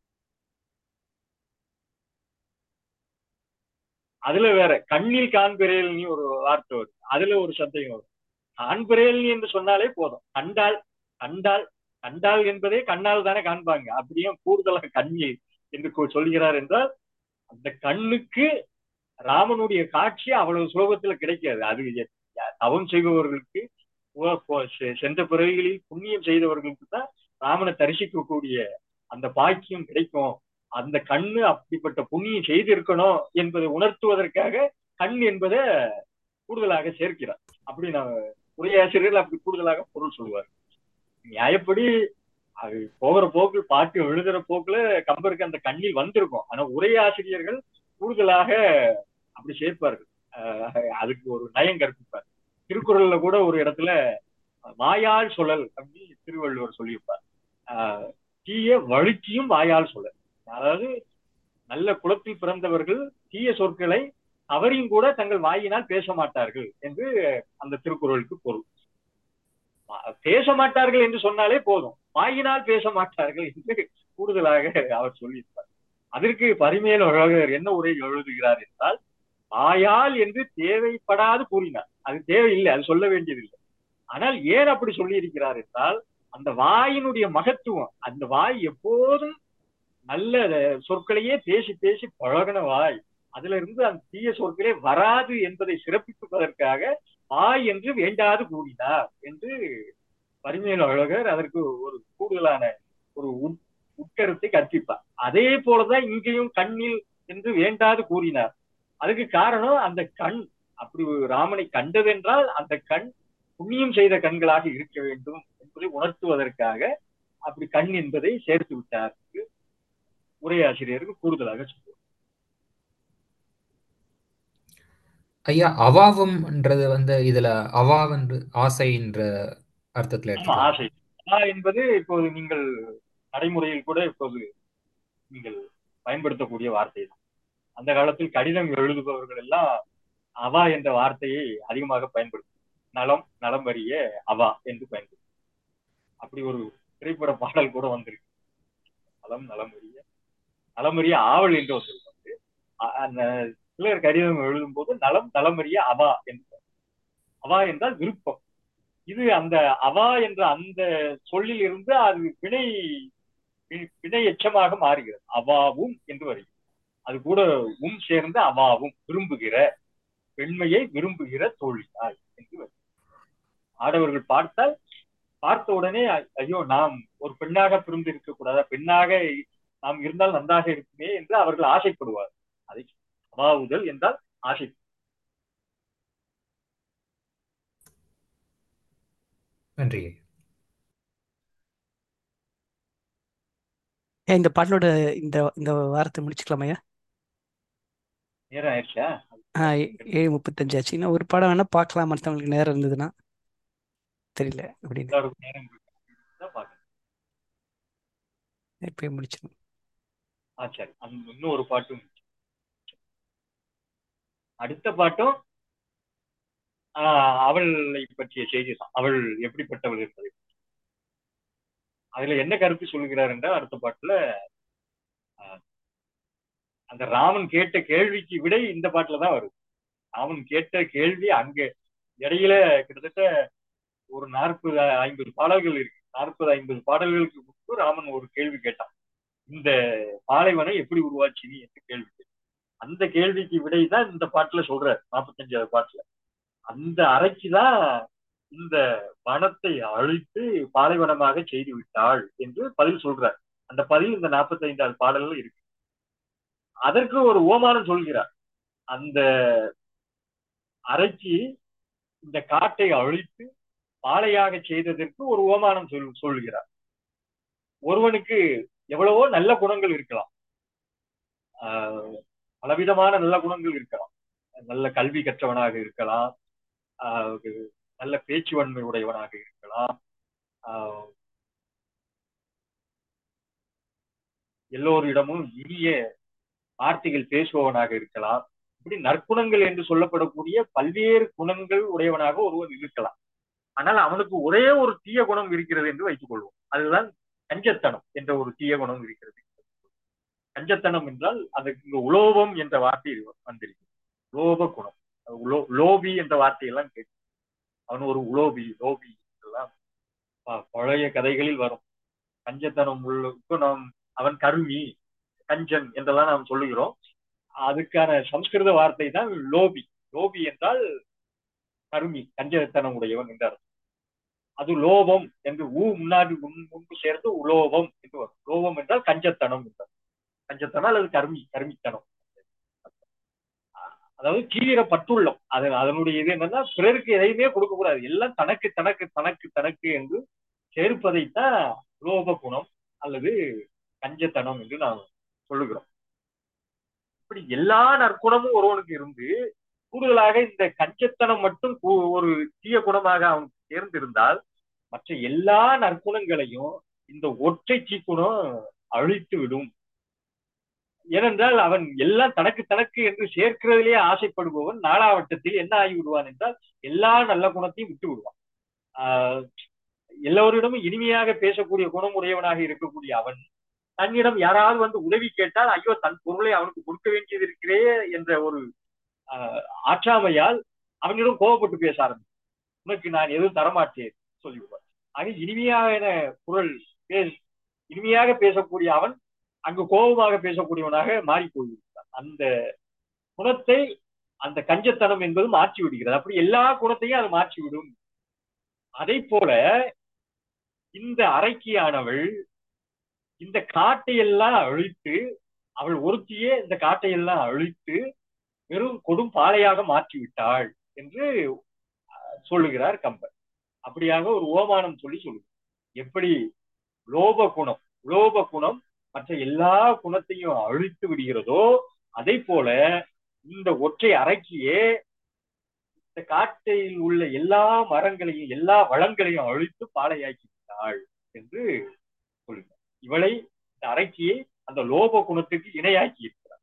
அதுல வேற கண்ணில் காண்பிரேல்னு ஒரு வார்த்தை வரும் அதுல ஒரு சந்தேகம் வரும் காண்பிரேல்னி என்று சொன்னாலே போதும் கண்டால் கண்டால் கண்டால் என்பதே கண்ணால் தானே காண்பாங்க அப்படியும் கூடுதலாக கண்ணில் என்று கூ- சொல்கிறார் என்றால் அந்த கண்ணுக்கு ராமனுடைய காட்சி அவ்வளவு சுலபத்துல கிடைக்காது அது எ- தவம் செய்பவர்களுக்கு ஓ- போ- செ- சென்ற பிறவிகளில் புண்ணியம் செய்தவர்களுக்கு தான் ராமனை தரிசிக்கக்கூடிய அந்த பாக்கியம் கிடைக்கும் அந்த கண்ணு அப்படிப்பட்ட புண்ணியம் செய்திருக்கணும் என்பதை உணர்த்துவதற்காக கண் என்பதை கூடுதலாக சேர்க்கிறார் அப்படி நான் உரையாசிரியர்கள் அப்படி கூடுதலாக பொருள் சொல்லுவார் நியாயப்படி அது போகிற போக்கில் பாட்டு எழுதுற போக்குல கம்பருக்கு அந்த கண்ணில் வந்திருக்கும் ஆனா உரையாசிரியர்கள் கூடுதலாக அப்படி சேர்ப்பார்கள் அஹ் அதுக்கு ஒரு நயம் கற்பிப்பார் திருக்குறள்ல கூட ஒரு இடத்துல வாயால் சொல்லல் அப்படின்னு திருவள்ளுவர் சொல்லியிருப்பார் ஆஹ் தீய வழுக்கியும் வாயால் சொல்லல் அதாவது நல்ல குலத்தில் பிறந்தவர்கள் தீய சொற்களை அவரையும் கூட தங்கள் வாயினால் பேச மாட்டார்கள் என்று அந்த திருக்குறளுக்கு பொருள் ஆஹ் பேச மாட்டார்கள் என்று சொன்னாலே போதும் வாயினால் பேச மாட்டார்கள் என்று கூடுதலாக அவர் சொல்லியிருப்பார் அதற்கு பரிமேல் அழகர் என்ன உரை எழுதுகிறார் என்றால் வாயால் என்று தேவைப்படாது கூறினார் அது தேவையில்லை அது சொல்ல வேண்டியதில்லை ஆனால் ஏன் அப்படி சொல்லி இருக்கிறார் என்றால் அந்த வாயினுடைய மகத்துவம் அந்த வாய் எப்போதும் நல்ல சொற்களையே பேசி பேசி பழகின வாய் அதுல இருந்து அந்த தீய சொற்களே வராது என்பதை சிறப்பிப்பதற்காக வாய் என்று வேண்டாது கூறினார் என்று பரிமேல் அழகர் அதற்கு ஒரு கூடுதலான ஒரு உட்- உட்கருத்தை கற்பிப்பார் அதே போலதான் இங்கேயும் கண்ணில் என்று வேண்டாது கூறினார் அதுக்கு காரணம் அந்த கண் அப்படி ஒரு ராமனை கண்டதென்றால் அந்த கண் புண்ணியம் செய்த கண்களாக இருக்க வேண்டும் என்பதை உணர்த்துவதற்காக அப்படி கண் என்பதை சேர்த்து விட்டார் என்று உரையாசிரியருக்கு கூடுதலாக சொல்லுவார் ஐயா அவாவம்ன்றது வந்து இதுல அவாவென்று ஆசைன்ற அர்த்தத்துல ஆமா எடுத்துக்கலாம் ஆசை ஆ என்பது இப்போது நீங்கள் நடைமுறையில் கூட இப்போது நீங்கள் பயன்படுத்தக்கூடிய வார்த்தை தான் அந்த காலத்தில் கடிதம் எழுதுபவர்கள் எல்லாம் அவா என்ற வார்த்தையை அதிகமாக பயன்படுத்தும் நலம் நலம் அறிய அவா என்று பயன்படுத்தும் அப்படி ஒரு திரைப்பட பாடல் கூட வந்திருக்கு நலம் நலம் அறிய நலம் அறிய ஆவல் என்று வந்திருக்கு அ- அந்த சிலர் கடிதம் எழுதும் போது நலம் நலம் அறிய அவா என்று அவா என்றால் விருப்பம் இது அந்த அவா என்ற அந்த சொல்லில் இருந்து அது வினை வி- வினை எச்சமாக மாறுகிறது அவாவும் என்று வருகிறது அது கூட உம் சேர்ந்து அவாவும் விரும்புகிற பெண்மையை விரும்புகிற தோழியாய் என்று வருகிறது ஆடவர்கள் பார்த்தால் பார்த்த உடனே ஐ- ஐயோ நாம் ஒரு பெண்ணாக பிறந்து இருக்க கூடாதா பெண்ணாக நாம் இருந்தால் நன்றாக இருக்குமே என்று அவர்கள் ஆசைப்படுவார் அதை அவாவுதல் என்றால் ஆசை நன்றி ஏன் இந்த பாடலோட இந்த இந்த வாரத்தை முடிச்சுக்கலாமா ஐயா நேரம் ஆயிடுச்சா ஆ ஏ- ஏழு முப்பத்தஞ்சு ஆச்சு இன்னும் ஒரு பாடம் வேணா பார்க்கலாம் மற்றவங்களுக்கு நேரம் இருந்ததுன்னா தெரியல அப்படின்னு எல்லாருக்கும் நேரம் இருக்குதா பாருங்க இப்பயே முடிச்சிடும் ஆ சரி அந்த இன்னும் ஒரு பாட்டும் அடுத்த பாட்டும் ஆஹ் அவளை பற்றிய செய்தி தான் அவள் எப்படிப்பட்டவள் என்பதை அதுல என்ன கருத்து சொல்லுகிறார் என்றால் அடுத்த பாட்டுல ஆஹ், அந்த ராமன் கேட்ட கேள்விக்கு விடை இந்த பாட்டுல தான் வருது ராமன் கேட்ட கேள்வி அங்க இடையில கிட்டத்தட்ட ஒரு நாற்பது ஐம்பது பாடல்கள் இருக்கு நாற்பது ஐம்பது பாடல்களுக்கு முன்பு ராமன் ஒரு கேள்வி கேட்டான் இந்த பாலைவனம் எப்படி உருவாச்சு நீ என்று கேள்வி கேட்டான். அந்த கேள்விக்கு விடை தான் இந்த பாட்டுல சொல்றார் நாற்பத்தஞ்சாவது பாட்டுல அந்த அறைக்கு தான் இந்த வனத்தை அழித்து பாலைவனமாக செய்து விட்டாள் என்று பதில் சொல்றார் அந்த பதில் இந்த நாற்பத்தைந்தாவது பாடல்கள் இருக்கு அதற்கு ஒரு ஓமானம் சொல்கிறார் அந்த அறைக்கு இந்த காட்டை அழித்து பாலையாக செய்ததற்கு ஒரு ஓமானம் சொல் சொல்கிறார் ஒருவனுக்கு எவ்வளவோ நல்ல குணங்கள் இருக்கலாம் ஆஹ் பலவிதமான நல்ல குணங்கள் இருக்கலாம் நல்ல கல்வி கற்றவனாக இருக்கலாம் ஆஹ் நல்ல பேச்சுவன்மை உடையவனாக இருக்கலாம் ஆஹ் எல்லோரிடமும் இனிய வார்த்தைகள் பேசுபவனாக இருக்கலாம் இப்படி நற்குணங்கள் என்று சொல்லப்படக்கூடிய பல்வேறு குணங்கள் உடையவனாக ஒருவன் இருக்கலாம் ஆனால் அவனுக்கு ஒரே ஒரு தீய குணம் இருக்கிறது என்று வைத்துக் கொள்வோம் அதுதான் கஞ்சத்தனம் என்ற ஒரு தீய குணம் இருக்கிறது கஞ்சத்தனம் என்றால் அதுக்கு இங்க உலோபம் என்ற வார்த்தை வந்திருக்கு லோப குணம் உலோ- லோபி என்ற வார்த்தையெல்லாம் கேட்டு அவன் ஒரு உலோபி லோபி எல்லாம் ப- பழைய கதைகளில் வரும் கஞ்சத்தனம் உள்ள இப்போ நாம் அவன் கருமி கஞ்சன் என்றெல்லாம் நாம் சொல்லுகிறோம் அதுக்கான சம்ஸ்கிருத வார்த்தை தான் லோபி லோபி என்றால் கருமி கஞ்சத்தனம் உடையவன் என்றார் அது லோபம் என்று ஊ முன்னாடி முன் முன்பு சேர்த்து உலோபம் என்று வரும் லோபம் என்றால் கஞ்சத்தனம் என்றார் கஞ்சத்தனம் அல்லது கருமி கருமித்தனம் அதாவது தீவிர பற்றுள்ளம் அது அதனுடைய இது என்னன்னா பிறருக்கு எதையுமே கொடுக்க கூடாது எல்லாம் தனக்கு தனக்கு தனக்கு தனக்கு என்று சேர்ப்பதைத்தான் லோப குணம் அல்லது கஞ்சத்தனம் என்று நாம் சொல்லுகிறோம் இப்படி எல்லா நற்குணமும் ஒருவனுக்கு இருந்து கூடுதலாக இந்த கஞ்சத்தனம் மட்டும் கூ- ஒரு தீய குணமாக அவனுக்கு சேர்ந்திருந்தால் மற்ற எல்லா நற்குணங்களையும் இந்த ஒற்றை தீக்குணம் அழித்து விடும் ஏனென்றால் அவன் எல்லாம் தனக்கு தனக்கு என்று சேர்க்கிறதிலேயே ஆசைப்படுபவன் நாளாவட்டத்தில் என்ன ஆகி விடுவான் என்றால் எல்லா நல்ல குணத்தையும் விட்டு விடுவான் ஆஹ் எல்லோரிடமும் இனிமையாக பேசக்கூடிய குணம் உடையவனாக இருக்கக்கூடிய அவன் தன்னிடம் யாராவது வந்து உதவி கேட்டால் ஐயோ தன் பொருளை அவனுக்கு கொடுக்க வேண்டியது இருக்கிறே என்ற ஒரு ஆஹ் ஆற்றாமையால் அவனிடம் கோபப்பட்டு பேச ஆரம்பிக்கும் உனக்கு நான் எதுவும் தரமாட்டேன் சொல்லிவிடுவார் ஆக இனிமையான குரல் பே இனிமையாக பேசக்கூடிய அவன் அங்கு கோபமாக பேசக்கூடியவனாக மாறி போய்விட்டான் அந்த குணத்தை அந்த கஞ்சத்தனம் என்பது மாற்றி விடுகிறது அப்படி எல்லா குணத்தையும் அது மாற்றி விடும் அதை போல இந்த அரைக்கியானவள் இந்த காட்டையெல்லாம் அழித்து அவள் ஒருத்தியே இந்த காட்டையெல்லாம் அழித்து வெறும் கொடும் பாலையாக மாற்றி விட்டாள் என்று அஹ், சொல்லுகிறார் கம்பர் அப்படியாக ஒரு ஓமானம் சொல்லி சொல்லுகிறார் எப்படி லோப குணம் லோப குணம் மற்ற எல்லா குணத்தையும் அழித்து விடுகிறதோ அதை போல இந்த ஒற்றை அரைக்கியே இந்த காட்டில் உள்ள எல்லா மரங்களையும் எல்லா வளங்களையும் அழித்து பாலையாக்கி விட்டாள் என்று சொல்லுகிறார் இவளை இந்த அரைக்கியை அந்த லோப குணத்துக்கு இணையாக்கி இருக்கிறார்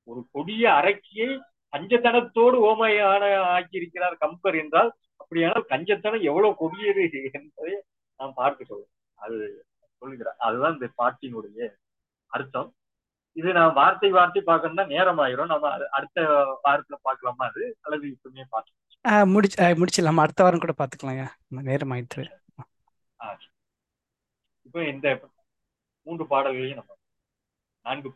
ஒரு கொடிய அரக்கியை கஞ்சத்தனத்தோடு ஓமையான ஆக்கி இருக்கிறார் கம்பர் என்றால் அப்படியானால் கஞ்சத்தனம் எவ்வளவு கொடியது என்பதை நாம் பார்க்க சொல்லுவோம் அது சொல்லுகிறார் அதுதான் இந்த பாட்டினுடைய அர்த்தம் இது நான் வார்த்தை வார்த்தை பார்க்கணும்னா நேரம் ஆயிரும் நம்ம அது அடுத்த வாரத்துல பார்க்கலாமா அது அல்லது இப்பவுமே பார்க்கலாம் ஆஹ் முடிச்சு ஆஹ் முடிச்சிடலாமா அடுத்த வாரம் கூட பார்த்துக்கலாங்க நேரம் ஆயிட்டு இப்போ இந்த மூன்று பாடல்களையும் நம்ம நான்கு